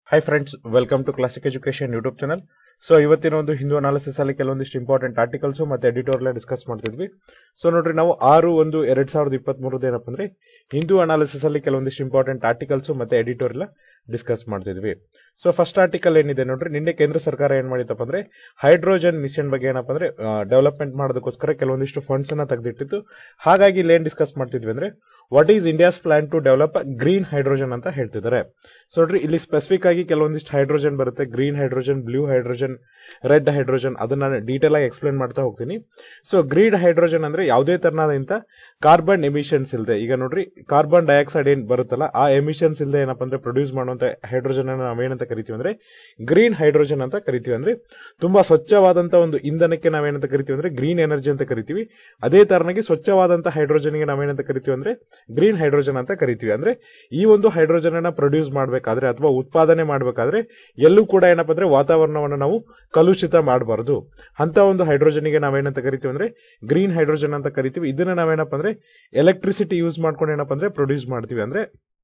hi friends welcome to classic education YouTube channel so ಇವತ್ತಿನ ಒಂದು Hindu analysis ಅಲ್ಲಿ ಕೆಲವೊಂದಿಷ್ಟು ಇಂಪಾರ್ಟೆಂಟ್ ಆರ್ಟಿಕಲ್ಸ್ ಮತ್ತೆ ಎಡಿಟೋರಿಯಲ್ ಡಿಸ್ಕಸ್ ಮಾಡ್ತಿದ್ವಿ ಸೊ ನೋಡ್ರಿ ನಾವು ಆರು ಒಂದು ಎರಡ್ ಸಾವಿರದ ಇಪ್ಪತ್ತ್ ಮೂರದ್ದು ಏನಪ್ಪ ಅಂದ್ರೆ ಹಿಂದೂ ಅನಾಲಿಸಿಸ್ ಅಲ್ಲಿ ಕೆಲವೊಂದಿಷ್ಟು ಇಂಪಾರ್ಟೆಂಟ್ ಆರ್ಟಿಕಲ್ಸ್ ಮತ್ತೆ ಎಡಿಟೋರಿಯಲ್ ಡಿಸ್ಕಸ್ ಮಾಡ್ತಿದ್ವಿ ಸೊ ಫಸ್ಟ್ ಆರ್ಟಿಕಲ್ ಏನಿದೆ ನೋಡ್ರಿ ನಿನ್ನೆ ಕೇಂದ್ರ ಸರ್ಕಾರ ಏನ್ ಮಾಡಿತ್ತಪ್ಪ ಅಂದ್ರೆ ಹೈಡ್ರೋಜನ್ ಮಿಷನ್ ಬಗ್ಗೆ ಏನಪ್ಪ ಅಂದ್ರೆ ಡೆವಲಪ್ಮೆಂಟ್ ಮಾಡೋದಕ್ಕೋಸ್ಕರ ಕೆಲವೊಂದಿಷ್ಟು ಫಂಡ್ಸ್ ಅನ್ನ ತೆಗೆದಿಟ್ಟಿತ್ತು ಹಾಗಾಗಿ ಇಲ್ಲಿ ಏನ್ ಡಿಸ್ಕಸ್ ಮಾಡ್ತಿದ್ವಿ ಅಂದ್ರೆ what is India's plan to develop green hydrogen ಅಂತ ಹೇಳ್ತಿದ್ದಾರೆ ಸೊ ನೋಡ್ರಿ ಇಲ್ಲಿ ಸ್ಪೆಸಿಫಿಕ್ ಆಗಿ ಕೆಲವೊಂದಿಷ್ಟು ಹೈಡ್ರೋಜನ್ ಬರುತ್ತೆ green hydrogen blue hydrogen red hydrogen ಅದನ್ನ ನಾನು ಡೀಟೇಲ್ ಆಗಿ ಎಕ್ಸ್ಪ್ಲೇನ್ ಮಾಡ್ತಾ ಹೋಗ್ತೀನಿ ಸೊ ಗ್ರೀನ್ ಹೈಡ್ರೋಜನ್ ಅಂದ್ರೆ ಯಾವುದೇ ತರನಾದಂತ ಕಾರ್ಬನ್ ಎಮಿಷನ್ಸ್ ಇಲ್ಲದೆ ಈಗ ನೋಡ್ರಿ ಕಾರ್ಬನ್ ಡೈಆಕ್ಸೈಡ್ ಏನ್ ಬರುತ್ತಲ್ಲ ಆ ಎಮಿಷನ್ಸ್ ಇಲ್ಲದೆ ಏನಪ್ಪ ಅಂದ್ರೆ ಪ್ರೊಡ್ಯೂಸ್ ಮಾಡುವಂತ ಹೈಡ್ರೋಜನ್ ಅನ್ನು ನಾವೇನಂತ ಕರಿತೀವಿ ಅಂದ್ರೆ ಗ್ರೀನ್ ಹೈಡ್ರೋಜನ್ ಅಂತ ಕರಿತೀವಿ ಅಂದ್ರೆ ತುಂಬಾ ಸ್ವಚ್ಛವಾದಂತ ಒಂದು ಇಂಧನಕ್ಕೆ ನಾವೇನಂತ ಕರಿತೀವಿ ಅಂದ್ರೆ ಗ್ರೀನ್ ಎನರ್ಜಿ ಅಂತ ಕರಿತೀವಿ ಅದೇ ತರನಾಗಿ ಸ್ವಚ್ಛವಾದಂತ ಹೈಡ್ರೋಜನ್ಗೆ ನಾವೇನಂತ ಕರಿತೀವಿ ಅಂದ್ರೆ ಗ್ರೀನ್ ಹೈಡ್ರೋಜನ್ ಅಂತ ಕರಿತೀವಿ ಅಂದ್ರೆ ಈ ಒಂದು ಹೈಡ್ರೋಜನ್ ಅನ್ನ ಪ್ರೊಡ್ಯೂಸ್ ಮಾಡಬೇಕಾದ್ರೆ ಅಥವಾ ಉತ್ಪಾದನೆ ಮಾಡಬೇಕಾದ್ರೆ ಎಲ್ಲೂ ಕೂಡ ಏನಪ್ಪ ಅಂದ್ರೆ ವಾತಾವರಣವನ್ನು ನಾವು ಕಲುಷಿತ ಮಾಡಬಾರದು ಅಂತ ಒಂದು ಹೈಡ್ರೋಜನ್ಗೆ ನಾವೇನಂತ ಕರಿತೀವಿ ಅಂದ್ರೆ ಗ್ರೀನ್ ಹೈಡ್ರೋಜನ್ ಅಂತ ಕರಿತೀವಿ ಇದನ್ನ ನಾವೇನಪ್ಪ ಅಂದ್ರೆ ಎಲೆಕ್ಟ್ರಿಸಿಟಿ ಯೂಸ್ ಮಾಡ್ಕೊಂಡು ಏನಪ್ಪ ಅಂದ್ರೆ ಪ್ರೊಡ್ಯೂಸ್ ಮಾಡ್ತೀವಿ ಅಂದ್ರೆ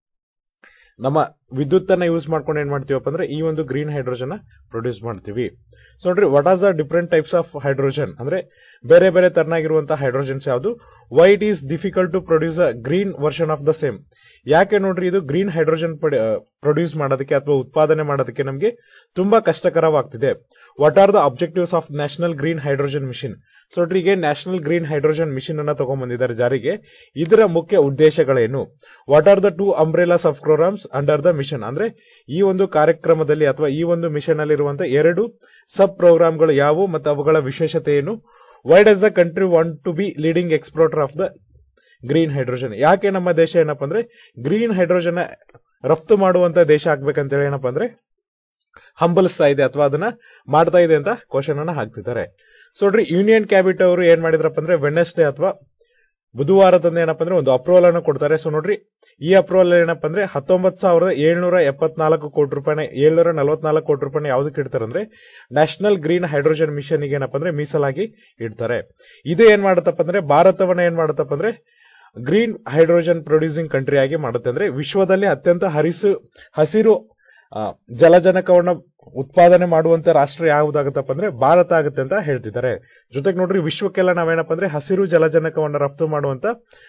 ನಮ್ಮ ವಿದ್ಯುತ್ ಅನ್ನ ಯೂಸ್ ಮಾಡ್ಕೊಂಡು ಏನ್ ಮಾಡ್ತೀವಪ್ಪ ಅಂದ್ರೆ ಈ ಒಂದು ಗ್ರೀನ್ ಹೈಡ್ರೋಜನ್ ಪ್ರೊಡ್ಯೂಸ್ ಮಾಡ್ತೀವಿ ಸೊ ನೋಡ್ರಿ what as the different types of hydrogen ಅಂದ್ರೆ ಬೇರೆ ಬೇರೆ ತರನಾಗಿರುವಂತಹ ಹೈಡ್ರೋಜನ್ಸ್ ಯಾವುದು why it is difficult to produce a green version of the same ಯಾಕೆ ನೋಡ್ರಿ ಇದು ಗ್ರೀನ್ ಹೈಡ್ರೋಜನ್ ಪ್ರೊಡ್ಯೂಸ್ ಮಾಡೋದಕ್ಕೆ ಅಥವಾ ಉತ್ಪಾದನೆ ಮಾಡೋದಕ್ಕೆ ನಮಗೆ ತುಂಬಾ ಕಷ್ಟಕರವಾಗ್ತಿದೆ what are the objectives of national green hydrogen mission so ನೋಡ್ರಿ ಈಗ ನ್ಯಾಷನಲ್ ಗ್ರೀನ್ ಹೈಡ್ರೋಜನ್ ಮಿಷನ್ ಅನ್ನ ತಗೊಂಡ್ಬಂದಿದ್ದಾರೆ ಜಾರಿಗೆ ಇದರ ಮುಖ್ಯ ಉದ್ದೇಶಗಳೇನು what are the two umbrellas of programs under the mission ಅಂದ್ರೆ ಈ ಒಂದು ಕಾರ್ಯಕ್ರಮದಲ್ಲಿ ಅಥವಾ ಈ ಒಂದು ಮಿಷನ್ ಅಲ್ಲಿ ಇರುವಂತಹ ಎರಡು ಸಬ್ ಪ್ರೋಗ್ರಾಮ್ಗಳು ಯಾವುವು ಮತ್ತು ಅವುಗಳ ವಿಶೇಷತೆ ಏನು why does the country want to be leading exporter of the green hydrogen ಯಾಕೆ ನಮ್ಮ ದೇಶ ಏನಪ್ಪ ಅಂದ್ರೆ ಗ್ರೀನ್ ಹೈಡ್ರೋಜನ್ ರಫ್ತು ಮಾಡುವಂತ ದೇಶ ಆಗ್ಬೇಕಂತೇಳಿ ಏನಪ್ಪ ಅಂದ್ರೆ ಹಂಬಲಿಸ್ತಾ ಇದೆ ಅಥವಾ ಅದನ್ನ ಮಾಡ್ತಾ ಇದೆ ಅಂತ ಕ್ವಶನ್ ಅನ್ನ ಹಾಕ್ತಿದ್ದಾರೆ ಸೊ ನೋಡ್ರಿ ಯೂನಿಯನ್ ಕ್ಯಾಬಿನೆಟ್ ಅವರು ಏನ್ ಮಾಡಿದ್ರಪ್ಪ ಅಂದ್ರೆ ವೆನೆಸ್ಡೇ ಅಥವಾ ಬುಧವಾರದಂದು ಏನಪ್ಪ ಅಂದ್ರೆ ಒಂದು ಅಪ್ರೂವಲ್ ಅನ್ನು ಕೊಡ್ತಾರೆ ಸೊ ನೋಡ್ರಿ ಈ ಅಪ್ರೂವಲ್ ಏನಪ್ಪ ಅಂದ್ರೆ ಹತ್ತೊಂಬತ್ತು ಸಾವಿರದ ಏಳ್ನೂರ ಎಪ್ಪತ್ನಾಲ್ಕು ಕೋಟಿ ರೂಪಾಯಿ ಏಳ್ನೂರ ನಲವತ್ನಾಲ್ಕು ಕೋಟಿ ರೂಪಾಯಿ ಯಾವ್ದಕ್ಕೆ ಇಡ್ತಾರೆ ಅಂದ್ರೆ ನ್ಯಾಷನಲ್ ಗ್ರೀನ್ ಹೈಡ್ರೋಜನ್ ಮಿಷನ್ ಏನಪ್ಪ ಅಂದ್ರೆ ಮೀಸಲಾಗಿ ಇಡ್ತಾರೆ ಇದು ಏನ್ ಮಾಡುತ್ತಪ್ಪ ಅಂದ್ರೆ ಭಾರತವನ್ನ ಏನ್ ಮಾಡುತ್ತಪ್ಪ ಅಂದ್ರೆ ಗ್ರೀನ್ ಹೈಡ್ರೋಜನ್ ಪ್ರೊಡ್ಯೂಸಿಂಗ್ ಕಂಟ್ರಿ ಆಗಿ ಮಾಡುತ್ತೆ ಅಂದ್ರೆ ವಿಶ್ವದಲ್ಲಿ ಅತ್ಯಂತ ಹರಿಸು ಹಸಿರು ಜಲಜನಕವನ್ನ ಉತ್ಪಾದನೆ ಮಾಡುವಂತ ರಾಷ್ಟ್ರ ಯಾವುದಾಗತ್ತಪ್ಪ ಅಂದ್ರೆ ಭಾರತ ಆಗುತ್ತೆ ಅಂತ ಹೇಳ್ತಿದ್ದಾರೆ ಜೊತೆಗೆ ನೋಡ್ರಿ ವಿಶ್ವಕ್ಕೆಲ್ಲ ನಾವೇನಪ್ಪ ಅಂದ್ರೆ ಹಸಿರು ಜಲಜನಕವನ್ನ ರಫ್ತು ಮಾಡುವಂತ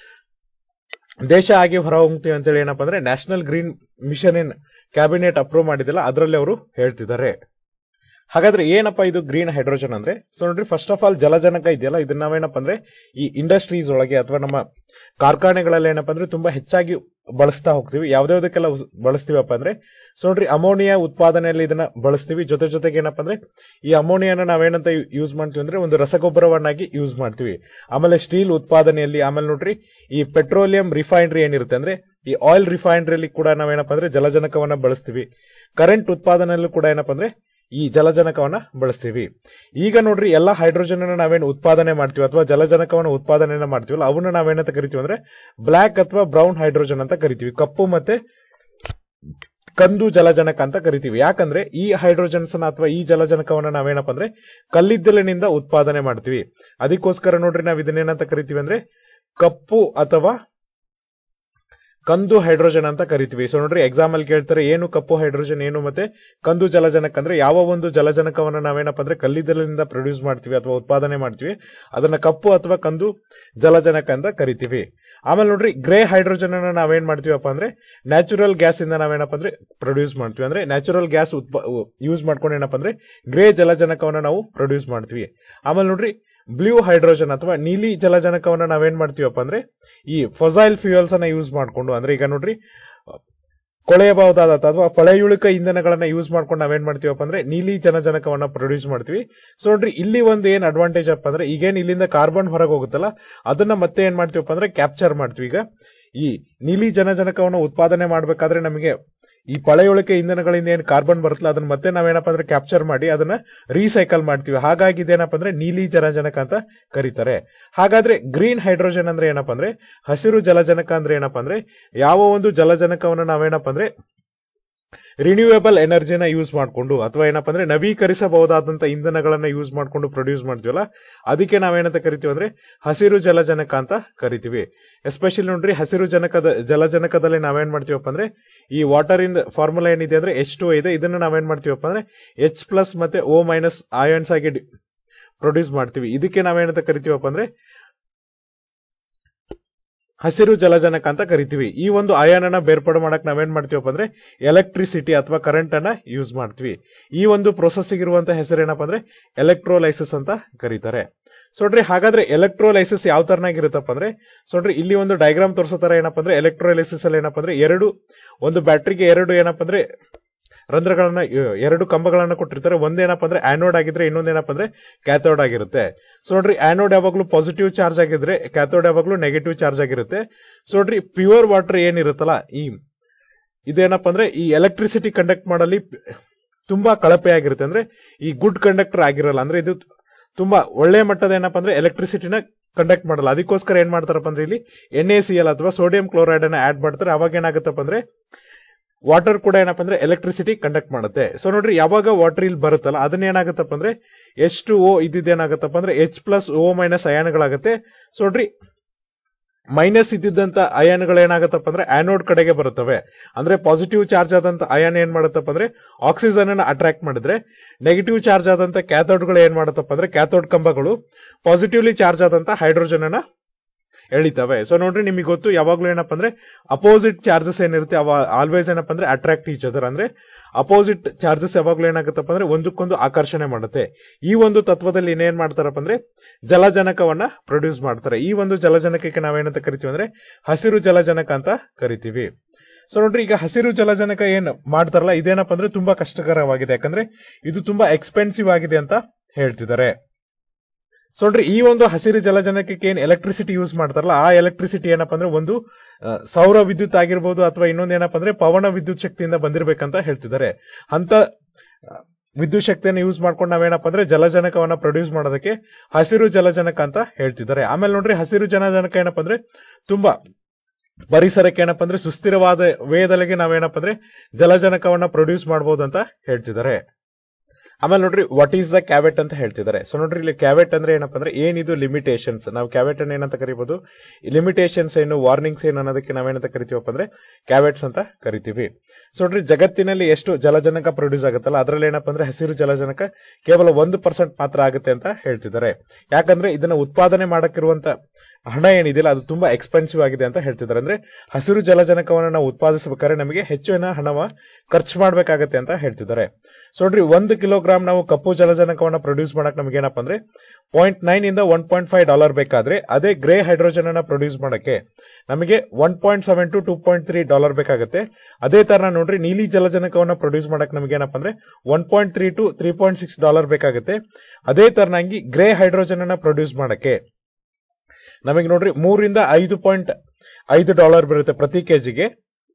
ದೇಶ ಆಗಿ ಹೊರಹೊಮ್ತೀವಿ ಅಂತೇಳಿ ಏನಪ್ಪ ಅಂದ್ರೆ national green mission in cabinet approve ಮಾಡಿದಿಲ್ಲ ಅದರಲ್ಲಿ ಅವರು ಹೇಳ್ತಿದ್ದಾರೆ ಹಾಗಾದ್ರೆ ಏನಪ್ಪ ಇದು ಗ್ರೀನ್ ಹೈಡ್ರೋಜನ್ ಅಂದ್ರೆ ಸೊ ನೋಡ್ರಿ ಫಸ್ಟ್ ಆಫ್ ಆಲ್ ಜಲಜನಕ ಇದೆಯಲ್ಲ ಇದನ್ನ ನಾವೇನಪ್ಪ ಅಂದ್ರೆ ಈ ಇಂಡಸ್ಟ್ರೀಸ್ ಒಳಗೆ ಅಥವಾ ನಮ್ಮ ಕಾರ್ಖಾನೆಗಳಲ್ಲಿ ಏನಪ್ಪ ಅಂದ್ರೆ ತುಂಬಾ ಹೆಚ್ಚಾಗಿ ಬಳಸ್ತಾ ಹೋಗ್ತೀವಿ ಯಾವ್ದಾವ್ದಕ್ಕೆಲ್ಲ ಬಳಸ್ತೀವಪ್ಪ ಅಂದ್ರೆ ಸೊ ನೋಡ್ರಿ ಅಮೋನಿಯಾ ಉತ್ಪಾದನೆಯಲ್ಲಿ ಇದನ್ನ ಬಳಸ್ತೀವಿ ಜೊತೆ ಜೊತೆಗೆ ಏನಪ್ಪ ಅಂದ್ರೆ ಈ ಅಮೋನಿಯಾನ ನಾವೇನಂತ ಯೂಸ್ ಮಾಡ್ತೀವಿ ಅಂದ್ರೆ ಒಂದು ರಸಗೊಬ್ಬರವನ್ನಾಗಿ ಯೂಸ್ ಮಾಡ್ತೀವಿ ಆಮೇಲೆ ಸ್ಟೀಲ್ ಉತ್ಪಾದನೆಯಲ್ಲಿ ಆಮೇಲೆ ನೋಡ್ರಿ ಈ ಪೆಟ್ರೋಲಿಯಂ ರಿಫೈನರಿ ಏನಿರುತ್ತೆ ಅಂದ್ರೆ ಈ ಆಯಿಲ್ ರಿಫೈನರಿಯಲ್ಲಿ ಕೂಡ ನಾವೇನಪ್ಪ ಅಂದ್ರೆ ಜಲಜನಕವನ್ನ ಬಳಸ್ತೀವಿ ಕರೆಂಟ್ ಉತ್ಪಾದನೆಯಲ್ಲೂ ಕೂಡ ಏನಪ್ಪ ಅಂದ್ರೆ ಈ ಜಲಜನಕವನ್ನ ಬಳಸ್ತೀವಿ ಈಗ ನೋಡ್ರಿ ಎಲ್ಲಾ ಹೈಡ್ರೋಜನ್ ಅನ್ನ ನಾವೇನು ಉತ್ಪಾದನೆ ಮಾಡ್ತೀವಿ ಅಥವಾ ಜಲಜನಕವನ್ನ ಉತ್ಪಾದನೆ ಮಾಡ್ತೀವಲ್ಲ ಅವನ್ನ ನಾವೇನಂತ ಕರಿತೀವಿ ಅಂದ್ರೆ ಬ್ಲಾಕ್ ಅಥವಾ ಬ್ರೌನ್ ಹೈಡ್ರೋಜನ್ ಅಂತ ಕರಿತೀವಿ ಕಪ್ಪು ಮತ್ತೆ ಕಂದು ಜಲಜನಕ ಅಂತ ಕರಿತೀವಿ ಯಾಕಂದ್ರೆ ಈ ಹೈಡ್ರೋಜನ್ಸ್ ಅಥವಾ ಈ ಜಲಜನಕವನ್ನ ನಾವೇನಪ್ಪ ಅಂದ್ರೆ ಕಲ್ಲಿದ್ದಲಿನಿಂದ ಉತ್ಪಾದನೆ ಮಾಡ್ತೀವಿ ಅದಕ್ಕೋಸ್ಕರ ನೋಡ್ರಿ ನಾವ್ ಇದನ್ನೇನಂತ ಕರಿತೀವಿ ಅಂದ್ರೆ ಕಪ್ಪು ಅಥವಾ ಕಂದು ಹೈಡ್ರೋಜನ್ ಅಂತ ಕರಿತೀವಿ ಸೊ ನೋಡ್ರಿ ಎಕ್ಸಾಮ್ ಅಲ್ಲಿ ಕೇಳ್ತಾರೆ ಏನು ಕಪ್ಪು ಹೈಡ್ರೋಜನ್ ಏನು ಮತ್ತೆ ಕಂದು ಜಲಜನಕ ಅಂದ್ರೆ ಯಾವ ಒಂದು ಜಲಜನಕವನ್ನ ನಾವೇನಪ್ಪ ಅಂದ್ರೆ ಕಲ್ಲಿದ್ದಲಿನಿಂದ ಪ್ರೊಡ್ಯೂಸ್ ಮಾಡ್ತೀವಿ ಅಥವಾ ಉತ್ಪಾದನೆ ಮಾಡ್ತೀವಿ ಅದನ್ನ ಕಪ್ಪು ಅಥವಾ ಕಂದು ಜಲಜನಕ ಅಂತ ಕರಿತೀವಿ ಆಮೇಲೆ ನೋಡ್ರಿ ಗ್ರೇ ಹೈಡ್ರೋಜನ್ ಅನ್ನ ನಾವೇನ್ ಮಾಡ್ತೀವಪ್ಪ ಅಂದ್ರೆ ನ್ಯಾಚುರಲ್ ಗ್ಯಾಸ್ ಇಂದ ನಾವೇನಪ್ಪ ಅಂದ್ರೆ ಪ್ರೊಡ್ಯೂಸ್ ಮಾಡ್ತೀವಿ ಅಂದ್ರೆ ನ್ಯಾಚುರಲ್ ಗ್ಯಾಸ್ ಯೂಸ್ ಮಾಡ್ಕೊಂಡು ಏನಪ್ಪ ಅಂದ್ರೆ ಗ್ರೇ ಜಲಜನಕವನ್ನ ನಾವು ಪ್ರೊಡ್ಯೂಸ್ ಮಾಡ್ತೀವಿ ಆಮೇಲೆ ನೋಡ್ರಿ ಬ್ಲೂ ಹೈಡ್ರೋಜನ್ ಅಥವಾ ನೀಲಿ ಜಲಜನಕವನ್ನ ನಾವೇನ್ ಮಾಡ್ತೀವಪ್ಪ ಅಂದ್ರೆ ಈ ಫೊಸೈಲ್ ಫ್ಯೂಯಲ್ಸ್ ಅನ್ನ ಯೂಸ್ ಮಾಡ್ಕೊಂಡು ಅಂದ್ರೆ ಈಗ ನೋಡ್ರಿ ಕೊಳೆಯಬಹುದಾದ ಅಥವಾ ಪಳೆಯುಳಿಕ ಇಂಧನಗಳನ್ನ ಯೂಸ್ ಮಾಡ್ಕೊಂಡು ನಾವೇನ್ ಮಾಡ್ತೀವಪ್ಪ ಅಂದ್ರೆ ನೀಲಿ ಜಲಜನಕವನ್ನ ಪ್ರೊಡ್ಯೂಸ್ ಮಾಡ್ತೀವಿ ಸೊ ನೋಡ್ರಿ ಇಲ್ಲಿ ಒಂದು ಏನ್ ಅಡ್ವಾಂಟೇಜ್ ಅಪ್ಪ ಅಂದ್ರೆ ಈಗೇನ್ ಇಲ್ಲಿಂದ ಕಾರ್ಬನ್ ಹೊರಗೆ ಹೋಗುತ್ತಲ್ಲ ಅದನ್ನ ಮತ್ತೆ ಏನ್ ಮಾಡ್ತೀವಪ್ಪ ಅಂದ್ರೆ ಕ್ಯಾಪ್ಚರ್ ಮಾಡ್ತೀವಿ ಈಗ ಈ ನೀಲಿ ಜನಜನಕವನ್ನು ಉತ್ಪಾದನೆ ಮಾಡಬೇಕಾದ್ರೆ ನಮಗೆ ಈ ಪಳೆಯುಳಿಕೆ ಇಂಧನಗಳಿಂದ ಏನ್ ಕಾರ್ಬನ್ ಬರುತ್ತಲ್ಲ ಅದನ್ನ ಮತ್ತೆ ನಾವೇನಪ್ಪ ಅಂದ್ರೆ ಕ್ಯಾಪ್ಚರ್ ಮಾಡಿ ಅದನ್ನ ರೀಸೈಕಲ್ ಮಾಡ್ತೀವಿ ಹಾಗಾಗಿ ಇದೇನಪ್ಪ ಅಂದ್ರೆ ನೀಲಿ ಜಲಜನಕ ಅಂತ ಕರೀತಾರೆ ಹಾಗಾದ್ರೆ ಗ್ರೀನ್ ಹೈಡ್ರೋಜನ್ ಅಂದ್ರೆ ಏನಪ್ಪ ಅಂದ್ರೆ ಹಸಿರು ಜಲಜನಕ ಅಂದ್ರೆ ಏನಪ್ಪ ಅಂದ್ರೆ ಯಾವ ಒಂದು ಜಲಜನಕವನ್ನು ನಾವೇನಪ್ಪ ಅಂದ್ರೆ ರಿನ್ಯೂವೇಬಲ್ ಎನರ್ಜಿನ ಯೂಸ್ ಮಾಡಿಕೊಂಡು ಅಥವಾ ಏನಪ್ಪಾ ಅಂದ್ರೆ ನವೀಕರಿಸಬಹುದಾದಂತ ಇಂಧನಗಳನ್ನ ಯೂಸ್ ಮಾಡ್ಕೊಂಡು ಪ್ರೊಡ್ಯೂಸ್ ಮಾಡ್ತೀವಲ್ಲ ಅದಕ್ಕೆ ನಾವೇನಂತ ಕರಿತೀವಿ ಅಂದ್ರೆ ಹಸಿರು ಜಲಜನಕ ಅಂತ ಕರಿತೀವಿ ಎಸ್ಪೆಷಲಿ ನೋಡ್ರಿ ಹಸಿರು ಜನಕದ ಜಲಜನಕದಲ್ಲಿ ನಾವೇನ್ ಮಾಡ್ತೀವಪ್ಪ ಅಂದ್ರೆ ಈ ವಾಟರ್ ಇನ್ ಫಾರ್ಮುಲಾ ಏನಿದೆ ಅಂದ್ರೆ ಎಚ್ ಟು ಇದೆ ಇದನ್ನ ನಾವೇನ್ ಮಾಡ್ತೀವಪ್ಪ ಅಂದ್ರೆ ಎಚ್ ಪ್ಲಸ್ ಮತ್ತೆ ಓ ಮೈನಸ್ ಆಯನ್ಸ್ ಆಗಿ ಪ್ರೊಡ್ಯೂಸ್ ಮಾಡ್ತೀವಿ ಇದಕ್ಕೆ ನಾವೇನಂತ ಕರಿತೀವಪ್ಪ ಅಂದ್ರೆ ಹಸಿರು ಜಲಜನಕ ಅಂತ ಕರಿತೀವಿ ಈ ಒಂದು ಅಯಾನನ ಬೇರ್ಪಡೆ ಮಾಡಕ್ ನಾವೇನ್ ಮಾಡ್ತೀವಪ್ಪ ಅಂದ್ರೆ ಎಲೆಕ್ಟ್ರಿಸಿಟಿ ಅಥವಾ ಕರೆಂಟ್ ಅನ್ನ ಯೂಸ್ ಮಾಡ್ತೀವಿ ಈ ಒಂದು ಪ್ರೊಸೆಸ್ ಇರುವಂತ ಹೆಸರು ಏನಪ್ಪ ಅಂದ್ರೆ ಎಲೆಕ್ಟ್ರೋಲೈಸಿಸ್ ಅಂತ ಕರೀತಾರೆ ಸೊ ನೋಡ್ರಿ ಹಾಗಾದ್ರೆ ಎಲೆಕ್ಟ್ರೋಲೈಸಿಸ್ ಯಾವ ತರನಾಗಿರುತ್ತಪ್ಪ ಅಂದ್ರೆ ಸೊ ನೋಡ್ರಿ ಇಲ್ಲಿ ಒಂದು ಡೈಗ್ರಾಮ್ ತೋರಿಸೋ ತರ ಏನಪ್ಪ ಅಂದ್ರೆ ಎಲೆಕ್ಟ್ರೋಲೈಸಿಸ್ ಅಲ್ಲಿ ಏನಪ್ಪ ಅಂದ್ರೆ ಎರಡು ಒಂದು ಬ್ಯಾಟ್ರಿಗೆ ಎರಡು ಏನಪ್ಪ ಅಂದ್ರೆ ರಂಧ್ರಗಳನ್ನ ಎ- ಎರಡು ಕಂಬಗಳನ್ನ ಕೊಟ್ಟಿರ್ತಾರೆ ಒಂದೇನಪ್ಪ ಅಂದ್ರೆ ಆನೋಡ್ ಆಗಿದ್ರೆ ಇನ್ನೊಂದೇನಪ್ಪ ಅಂದ್ರೆ ಕ್ಯಾಥೋಡ್ ಆಗಿರುತ್ತೆ ಸೊ ನೋಡ್ರಿ ಆನೋಡ್ ಯಾವಾಗ್ಲೂ ಪಾಸಿಟಿವ್ ಚಾರ್ಜ್ ಆಗಿದ್ರೆ ಕ್ಯಾಥೋಡ್ ಯಾವಾಗ್ಲೂ ನೆಗೆಟಿವ್ ಚಾರ್ಜ್ ಆಗಿರುತ್ತೆ ಸೊ ನೋಡ್ರಿ ಪ್ಯೂರ್ ವಾಟರ್ ಏನಿರುತ್ತಲ್ಲ ಈ ಇದೇನಪ್ಪ ಅಂದ್ರೆ ಈ ಎಲೆಕ್ಟ್ರಿಸಿಟಿ ಕಂಡಕ್ಟ್ ಮಾಡಲಿ ತುಂಬಾ ಕಳಪೆ ಆಗಿರುತ್ತೆ ಅಂದ್ರೆ ಈ ಗುಡ್ ಕಂಡಕ್ಟರ್ ಆಗಿರಲ್ಲ ಅಂದ್ರೆ ಇದು ತುಂಬಾ ಒಳ್ಳೆ ಮಟ್ಟದ ಏನಪ್ಪ ಅಂದ್ರೆ ಎಲೆಕ್ಟ್ರಿಸಿಟಿನ ಕಂಡಕ್ಟ್ ಮಾಡಲ್ಲ ಅದಕ್ಕೋಸ್ಕರ ಏನ್ ಮಾಡ್ತಾರಪ್ಪ ಅಂದ್ರೆ ಇಲ್ಲಿ ಎನ್ ಎ ಸಿ ಎಲ್ ಅಥವಾ ಸೋಡಿಯಂ ಕ್ಲೋರೈಡ್ ಅನ್ನ ಆಡ್ ಮಾಡ್ತಾರೆ ಅವಾಗ ಏನಾಗುತ್ತಪ್ಪ ಅಂದ್ರೆ ವಾಟರ್ ಕೂಡ ಏನಪ್ಪ ಅಂದ್ರೆ ಎಲೆಕ್ಟ್ರಿಸಿಟಿ ಕಂಡಕ್ಟ್ ಮಾಡುತ್ತೆ ಸೊ ನೋಡ್ರಿ ಯಾವಾಗ ವಾಟರ್ ಇಲ್ಲಿ ಬರುತ್ತಲ್ಲ ಅದನ್ನ ಏನಾಗುತ್ತಪ್ಪ ಅಂದ್ರೆ ಎಚ್ ಟು ಓ ಇದ್ದೇನಾಗುತ್ತಪ್ಪ ಅಂದ್ರೆ ಎಚ್ ಪ್ಲಸ್ ಓ ಮೈನಸ್ ಅಯಾನ್ಗಳಾಗುತ್ತೆ ಸೊ ನೋಡ್ರಿ ಮೈನಸ್ ಇದ್ದಿದ್ದಂತ ಅಯಾನ್ಗಳು ಏನಾಗುತ್ತಪ್ಪ ಅಂದ್ರೆ ಆನೋಡ್ ಕಡೆಗೆ ಬರುತ್ತವೆ ಅಂದ್ರೆ ಪಾಸಿಟಿವ್ ಚಾರ್ಜ್ ಆದಂತ ಅಯಾನ್ ಏನ್ ಮಾಡುತ್ತಪ್ಪ ಅಂದ್ರೆ ಆಕ್ಸಿಜನ್ ಅನ್ನ ಅಟ್ರಾಕ್ಟ್ ಮಾಡಿದ್ರೆ ನೆಗೆಟಿವ್ ಚಾರ್ಜ್ ಆದಂತ ಕ್ಯಾಥೋಡ್ಗಳು ಏನ್ ಮಾಡುತ್ತಪ್ಪ ಅಂದ್ರೆ ಕ್ಯಾಥೋಡ್ ಕಂಬಗಳು ಪಾಸಿಟಿವ್ಲಿ ಚಾರ್ಜ್ ಆದಂತ ಹೈಡ್ರೋಜನ್ ಅನ್ನ ಎಳಿತವೆ ಸೊ ನೋಡ್ರಿ ನಿಮಗೆ ಗೊತ್ತು ಯಾವಾಗ್ಲೂ ಏನಪ್ಪ ಅಂದ್ರೆ ಅಪೋಸಿಟ್ ಚಾರ್ಜಸ್ ಏನಿರುತ್ತೆ ಅವ ಆಲ್ವೇಸ್ ಏನಪ್ಪ ಅಂದ್ರೆ ಅಟ್ರಾಕ್ಟ್ ಈಚ್ ಅದರ್ ಅಂದ್ರೆ ಅಪೋಸಿಟ್ ಚಾರ್ಜಸ್ ಯಾವಾಗ್ಲೂ ಏನಾಗುತ್ತಪ್ಪ ಅಂದ್ರೆ ಒಂದಕ್ಕೊಂದು ಆಕರ್ಷಣೆ ಮಾಡುತ್ತೆ ಈ ಒಂದು ತತ್ವದಲ್ಲಿ ಇನ್ನೇನ್ ಮಾಡ್ತಾರಪ್ಪ ಅಂದ್ರೆ ಜಲಜನಕವನ್ನ ಪ್ರೊಡ್ಯೂಸ್ ಮಾಡ್ತಾರೆ ಈ ಒಂದು ಜಲಜನಕಕ್ಕೆ ನಾವೇನಂತ ಕರಿತೀವಿ ಅಂದ್ರೆ ಹಸಿರು ಜಲಜನಕ ಅಂತ ಕರಿತೀವಿ ಸೊ ನೋಡ್ರಿ ಈಗ ಹಸಿರು ಜಲಜನಕ ಏನ್ ಮಾಡ್ತಾರಲ್ಲ ಇದೇನಪ್ಪ ಅಂದ್ರೆ ತುಂಬಾ ಕಷ್ಟಕರವಾಗಿದೆ ಯಾಕಂದ್ರೆ ಇದು ತುಂಬಾ ಎಕ್ಸ್ಪೆನ್ಸಿವ್ ಆಗಿದೆ ಅಂತ ಹೇಳ್ತಿದ್ದಾರೆ ಸೊ ನೋಡ್ರಿ ಈ ಒಂದು ಹಸಿರು ಜಲಜನಕಕ್ಕೆ ಏನ್ ಎಲೆಕ್ಟ್ರಿಸಿಟಿ ಯೂಸ್ ಮಾಡ್ತಾರಲ್ಲ ಆ ಎಲೆಕ್ಟ್ರಿಸಿಟಿ ಏನಪ್ಪ ಅಂದ್ರೆ ಒಂದು ಆ, ಸೌರ ವಿದ್ಯುತ್ ಆಗಿರ್ಬೋದು ಅಥವಾ ಇನ್ನೊಂದು ಏನಪ್ಪ ಅಂದ್ರೆ ಪವನ ವಿದ್ಯುತ್ ಶಕ್ತಿಯಿಂದ ಬಂದಿರಬೇಕಂತ ಹೇಳ್ತಿದ್ದಾರೆ ಅಂತ ಆ, ವಿದ್ಯುತ್ ಶಕ್ತಿಯನ್ನು ಯೂಸ್ ಮಾಡ್ಕೊಂಡು ನಾವೇನಪ್ಪ ಅಂದ್ರೆ ಜಲಜನಕವನ್ನ ಪ್ರೊಡ್ಯೂಸ್ ಮಾಡೋದಕ್ಕೆ ಹಸಿರು ಜಲಜನಕ ಅಂತ ಹೇಳ್ತಿದ್ದಾರೆ ಆಮೇಲೆ ನೋಡ್ರಿ ಹಸಿರು ಜಲಜನಕ ಏನಪ್ಪ ಅಂದ್ರೆ ತುಂಬಾ ಪರಿಸರಕ್ಕೆ ಏನಪ್ಪ ಅಂದ್ರೆ ಸುಸ್ಥಿರವಾದ ವೇದಲೆಗೆ ನಾವೇನಪ್ಪ ಅಂದ್ರೆ ಜಲಜನಕವನ್ನ ಪ್ರೊಡ್ಯೂಸ್ ಮಾಡಬಹುದು ಅಂತ ಹೇಳ್ತಿದ್ದಾರೆ ಆಮೇಲೆ ನೋಡ್ರಿ ವಾಟ್ ಈಸ್ ದ ಕ್ಯಾವೆಟ್ ಅಂತ ಹೇಳ್ತಿದ್ದಾರೆ ಸೊ ನೋಡ್ರಿ ಇಲ್ಲಿ ಕ್ಯಾವೆಟ್ ಅಂದ್ರೆ ಏನಪ್ಪ ಅಂದ್ರೆ ಏನಿದು ಲಿಮಿಟೇಷನ್ಸ್ ನಾವು ಕ್ಯಾವೆಟ್ ಅನ್ನ ಏನಂತ ಕರಿಬಹುದು ಲಿಮಿಟೇಷನ್ಸ್ ಏನು ವಾರ್ನಿಂಗ್ಸ್ ಏನು ಅನ್ನೋದಕ್ಕೆ ನಾವೇನಂತ ಕರಿತೀವಪ್ಪ ಅಂದ್ರೆ ಕ್ಯಾವೆಟ್ಸ್ ಅಂತ ಕರಿತೀವಿ ಸೊ ನೋಡ್ರಿ ಜಗತ್ತಿನಲ್ಲಿ ಎಷ್ಟು ಜಲಜನಕ ಪ್ರೊಡ್ಯೂಸ್ ಆಗುತ್ತಲ್ಲ ಅದರಲ್ಲಿ ಏನಪ್ಪ ಅಂದ್ರೆ ಹಸಿರು ಜಲಜನಕ ಕೇವಲ ಒಂದು ಪರ್ಸೆಂಟ್ ಮಾತ್ರ ಆಗುತ್ತೆ ಅಂತ ಹೇಳ್ತಿದ್ದಾರೆ ಯಾಕಂದ್ರೆ ಇದನ್ನ ಉತ್ಪಾದನೆ ಮಾಡಕ್ಕಿರುವಂತ ಹಣ ಏನಿದೆಯಲ್ಲ ಅದು ತುಂಬಾ ಎಕ್ಸ್ಪೆನ್ಸಿವ್ ಆಗಿದೆ ಅಂತ ಹೇಳ್ತಿದ್ದಾರೆ ಅಂದ್ರೆ ಹಸಿರು ಜಲಜನಕವನ್ನು ನಾವು ಉತ್ಪಾದಿಸಬೇಕಾದ್ರೆ ನಮಗೆ ಹೆಚ್ಚಿನ ಹಣವ ಖರ್ಚು ಮಾಡಬೇಕಾಗತ್ತೆ ಅಂತ ಹೇಳ್ತಿದ್ದಾರೆ ಸೊ ನೋಡ್ರಿ ಒಂದು ಕಿಲೋಗ್ರಾಮ್ ನಾವು ಕಪ್ಪು ಜಲಜನಕವನ್ನ ಪ್ರೊಡ್ಯೂಸ್ ಮಾಡಕ್ ನಮ್ಗೆ ಏನಪ್ಪ ಅಂದ್ರೆ ಪಾಯಿಂಟ್ ನೈನ್ ಇಂದ ಒನ್ ಪಾಯಿಂಟ್ ಫೈವ್ ಡಾಲರ್ ಬೇಕಾದ್ರೆ ಅದೇ ಗ್ರೇ ಹೈಡ್ರೋಜನ್ ಅನ್ನ ಪ್ರೊಡ್ಯೂಸ್ ಮಾಡಕ್ಕೆ ನಮಗೆ one point seven to two point three dollar ಬೇಕಾಗುತ್ತೆ ಅದೇ ತರ ನೋಡ್ರಿ ನೀಲಿ ಜಲಜನಕವನ್ನ ಪ್ರೊಡ್ಯೂಸ್ ಮಾಡಕ್ ನಮ್ಗೆ ಏನಪ್ಪ ಅಂದ್ರೆ one point three to three point six dollar ಬೇಕಾಗುತ್ತೆ ಅದೇ ತರನಾಗಿ ಗ್ರೇ ಹೈಡ್ರೋಜನ್ ಅನ್ನ ಪ್ರೊಡ್ಯೂಸ್ ಮಾಡಕ್ಕೆ ನಮಗೆ ನೋಡ್ರಿ ಮೂರಿಂದ ಐದು ಪಾಯಿಂಟ್ ಐದು ಡಾಲರ್ ಬರುತ್ತೆ ಪ್ರತಿ ಕೆಜಿಗೆ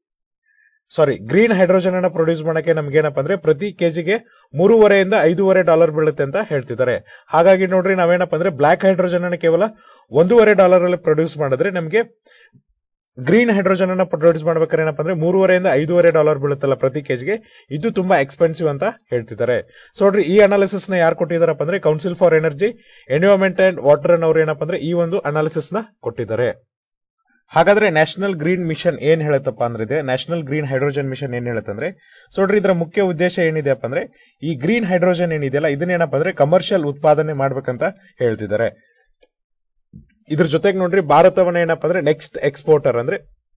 ಸಾರಿ ಗ್ರೀನ್ ಹೈಡ್ರೋಜನ್ ಅನ್ನ ಪ್ರೊಡ್ಯೂಸ್ ಮಾಡಕ್ಕೆ ನಮ್ಗೆ ಏನಪ್ಪ ಅಂದ್ರೆ ಪ್ರತಿ ಕೆಜಿಗೆ ಮೂರುವರೆಯಿಂದ ಐದೂವರೆ ಡಾಲರ್ ಬೀಳುತ್ತೆ ಅಂತ ಹೇಳ್ತಿದ್ದಾರೆ ಹಾಗಾಗಿ ನೋಡ್ರಿ ನಾವೇನಪ್ಪ ಅಂದ್ರೆ ಬ್ಲಾಕ್ ಹೈಡ್ರೋಜನ್ ಅನ್ನ ಕೇವಲ ಒಂದೂವರೆ ಡಾಲರ್ ಅಲ್ಲಿ ಪ್ರೊಡ್ಯೂಸ್ ಮಾಡಿದ್ರೆ ನಮಗೆ ಗ್ರೀನ್ ಹೈಡ್ರೋಜನ್ ಅನ್ನ ಪ್ರೊಡ್ಯೂಸ್ ಮಾಡ್ಬೇಕಾದ್ರೆ ಏನಪ್ಪ ಅಂದ್ರೆ ಮೂರುವರೆಯಿಂದ ಐದೂವರೆ ಡಾಲರ್ ಬೀಳುತ್ತಲ್ಲ ಪ್ರತಿ ಕೆಜಿಗೆ ಇದು ತುಂಬಾ ಎಕ್ಸ್ಪೆನ್ಸಿವ್ ಅಂತ ಹೇಳ್ತಿದ್ದಾರೆ ಸೊ ನೋಡ್ರಿ ಈ ಅನಾಲಿಸಿಸ್ ನ ಯಾರು ಕೊಟ್ಟಿದಾರಪ್ಪ ಅಂದ್ರೆ council for energy environment and water ಅವ್ರು ಏನಪ್ಪ ಅಂದ್ರೆ ಈ ಒಂದು ಅನಾಲಿಸಿಸ್ ನ ಕೊಟ್ಟಿದ್ದಾರೆ ಹಾಗಾದ್ರೆ ನ್ಯಾಷನಲ್ ಗ್ರೀನ್ ಮಿಷನ್ ಏನ್ ಹೇಳುತ್ತಪ್ಪ ಅಂದ್ರೆ ಇದೆ ನ್ಯಾಷನಲ್ ಗ್ರೀನ್ ಹೈಡ್ರೋಜನ್ ಮಿಷನ್ ಏನ್ ಹೇಳುತ್ತಂದ್ರೆ ಸೊ ನೋಡ್ರಿ ಇದರ ಮುಖ್ಯ ಉದ್ದೇಶ ಏನಿದೆಯಪ್ಪ ಅಂದ್ರೆ ಈ ಗ್ರೀನ್ ಹೈಡ್ರೋಜನ್ ಏನಿದೆಯಲ್ಲ ಇದನ್ನೇನಪ್ಪ ಅಂದ್ರೆ ಕಮರ್ಷಿಯಲ್ ಉತ್ಪಾದನೆ ಮಾಡ್ಬೇಕಂತ ಹೇಳ್ತಿದ್ದಾರೆ ಇದ್ರ ಜೊತೆಗೆ ನೋಡ್ರಿ ಭಾರತವನ್ನ ಏನಪ್ಪ ಅಂದ್ರೆ ನೆಕ್ಸ್ಟ್ ಎಕ್ಸ್ಪೋರ್ಟರ್ ಅಂದ್ರೆ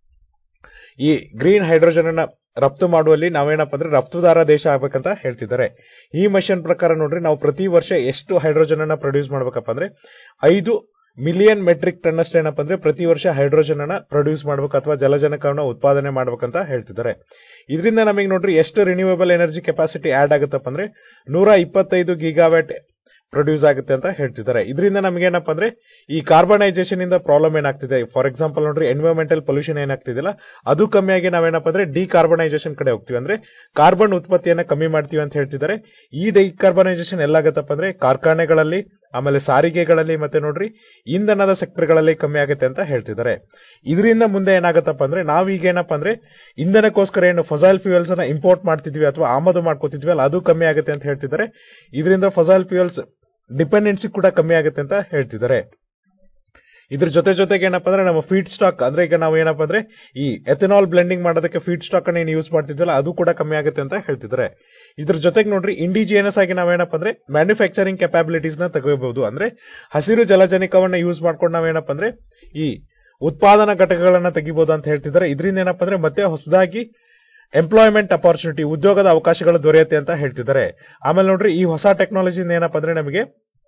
ಈ ಗ್ರೀನ್ ಹೈಡ್ರೋಜನ್ ಅನ್ನ ರಫ್ತು ಮಾಡುವಲ್ಲಿ ನಾವೇನಪ್ಪ ಅಂದ್ರೆ ರಫ್ತುದಾರ ದೇಶ ಆಗ್ಬೇಕಂತ ಹೇಳ್ತಿದ್ದಾರೆ ಈ ಮಿಷನ್ ಪ್ರಕಾರ ನೋಡ್ರಿ ನಾವು ಪ್ರತಿ ವರ್ಷ ಎಷ್ಟು ಹೈಡ್ರೋಜನ್ ಅನ್ನ ಪ್ರೊಡ್ಯೂಸ್ ಮಾಡ್ಬೇಕಪ್ಪ ಅಂದ್ರೆ ಐದು ಮಿಲಿಯನ್ ಮೆಟ್ರಿಕ್ ಟನ್ ಅಷ್ಟು ಏನಪ್ಪ ಅಂದ್ರೆ ಪ್ರತಿ ವರ್ಷ ಹೈಡ್ರೋಜನ್ ಅನ್ನ ಪ್ರೊಡ್ಯೂಸ್ ಮಾಡ್ಬೇಕು ಅಥವಾ ಜಲಜನಕವನ್ನ ಉತ್ಪಾದನೆ ಮಾಡ್ಬೇಕಂತ ಹೇಳ್ತಿದ್ದಾರೆ ಇದರಿಂದ ನಮಗೆ ನೋಡ್ರಿ ಎಷ್ಟು ರಿನ್ಯೂವೇಬಲ್ ಎನರ್ಜಿ ಕೆಪಾಸಿಟಿ ಆಡ್ ಆಗುತ್ತಪ್ಪ ಅಂದ್ರೆ ನೂರ ಇಪ್ಪತ್ತೈದು ಗಿಗಾವ್ಯಾಟ್ ಪ್ರೊಡ್ಯೂಸ್ ಆಗುತ್ತೆ ಅಂತ ಹೇಳ್ತಿದ್ದಾರೆ ಇದರಿಂದ ನಮ್ಗೆ ಏನಪ್ಪ ಅಂದ್ರೆ ಈ ಕಾರ್ಬನೈಸೇಷನ್ ಇಂದ ಪ್ರಾಬ್ಲಮ್ ಏನಾಗ್ತಿದೆ ಫಾರ್ ಎಕ್ಸಾಂಪಲ್ ನೋಡ್ರಿ ಎನ್ವಿರಾನ್ಮೆಂಟಲ್ ಪೊಲ್ಯೂಷನ್ ಏನಾಗ್ತಿದೆಯಲ್ಲ ಅದು ಕಮ್ಮಿಯಾಗಿ ನಾವೇನಪ್ಪ ಅಂದ್ರೆ ಡಿಕಾರ್ಬನೈಸೇಷನ್ ಕಡೆ ಹೋಗ್ತೀವಿ ಅಂದ್ರೆ ಕಾರ್ಬನ್ ಉತ್ಪತ್ತಿಯನ್ನ ಕಮ್ಮಿ ಮಾಡ್ತೀವಿ ಅಂತ ಹೇಳ್ತಿದ್ದಾರೆ ಈ ಡಿಕಾರ್ಬನೈಸೇಷನ್ ಎಲ್ಲಾಗತ್ತಪ್ಪ ಅಂದ್ರೆ ಕಾರ್ಖಾನೆಗಳಲ್ಲಿ ಆಮೇಲೆ ಸಾರಿಗೆಗಳಲ್ಲಿ ಮತ್ತೆ ನೋಡ್ರಿ ಇಂಧನದ ಸೆಕ್ಟರ್ಗಳಲ್ಲಿ ಕಮ್ಮಿ ಆಗುತ್ತೆ ಅಂತ ಹೇಳ್ತಿದ್ದಾರೆ ಇದರಿಂದ ಮುಂದೆ ಏನಾಗತ್ತಪ್ಪ ಅಂದ್ರೆ ನಾವೀಗ ಏನಪ್ಪ ಅಂದ್ರೆ ಇಂಧನಕ್ಕೋಸ್ಕರ ಏನು ಫಸೈಲ್ ಫ್ಯೂಯಲ್ಸ್ ಅನ್ನ ಇಂಪೋರ್ಟ್ ಮಾಡ್ತಿದ್ವಿ ಅಥವಾ ಆಮದು ಮಾಡ್ಕೋತಿದ್ವಿ ಅಲ್ಲ ಅದು ಕಮ್ಮಿ ಆಗುತ್ತೆ ಅಂತ ಹೇಳ್ತಿದ್ದಾರೆ ಇದರಿಂದ ಫಸೈಲ್ ಫ್ಯೂಯಲ್ಸ್ ಡಿಪೆಂಡೆನ್ಸಿ ಕೂಡ ಕಮ್ಮಿ ಆಗುತ್ತೆ ಅಂತ ಹೇಳ್ತಿದ್ದಾರೆ ಇದ್ರ ಜೊತೆ ಜೊತೆಗೆ ಏನಪ್ಪಾ ಅಂದ್ರೆ ನಮ್ಮ ಫೀಡ್ ಸ್ಟಾಕ್ ಅಂದ್ರೆ ಈಗ ನಾವು ಏನಪ್ಪಾ ಅಂದ್ರೆ ಈ ಎಥೆನಾಲ್ ಬ್ಲೆಂಡಿಂಗ್ ಮಾಡೋದಕ್ಕೆ ಫೀಡ್ ಸ್ಟಾಕ್ ಅನ್ನ ಏನು ಯೂಸ್ ಮಾಡ್ತಿದ್ವಲ್ಲ ಅದು ಕೂಡ ಕಮ್ಮಿ ಆಗುತ್ತೆ ಅಂತ ಹೇಳ್ತಿದ್ದಾರೆ ಇದ್ರ ಜೊತೆಗೆ ನೋಡ್ರಿ ಇಂಡಿಜಿಯನಸ್ ಆಗಿ ನಾವೇನಪ್ಪ ಅಂದ್ರೆ ಮ್ಯಾನುಫ್ಯಾಕ್ಚರಿಂಗ್ ಕೆಪಾಬಿಲಿಟೀಸ್ ನ ತಗೋಬಹುದು ಅಂದ್ರೆ ಹಸಿರು ಜಲಜನಕವನ್ನ ಯೂಸ್ ಮಾಡ್ಕೊಂಡು ನಾವೇನಪ್ಪ ಅಂದ್ರೆ ಈ ಉತ್ಪಾದನಾ ಘಟಕಗಳನ್ನ ತೆಗಿಬಹುದು ಅಂತ ಹೇಳ್ತಿದ್ದಾರೆ ಇದರಿಂದ ಏನಪ್ಪ ಅಂದ್ರೆ ಮತ್ತೆ ಹೊಸದಾಗಿ ಎಂಪ್ಲಾಯ್ಮೆಂಟ್ ಅಪಾರ್ಚುನಿಟಿ ಉದ್ಯೋಗದ ಅವಕಾಶಗಳು ದೊರೆಯುತ್ತೆ ಅಂತ ಹೇಳ್ತಿದ್ದಾರೆ ಆಮೇಲೆ ನೋಡ್ರಿ ಈ ಹೊಸ ಟೆಕ್ನಾಲಜಿಯಿಂದ ಏನಪ್ಪ ಅಂದ್ರೆ ನಮಗೆ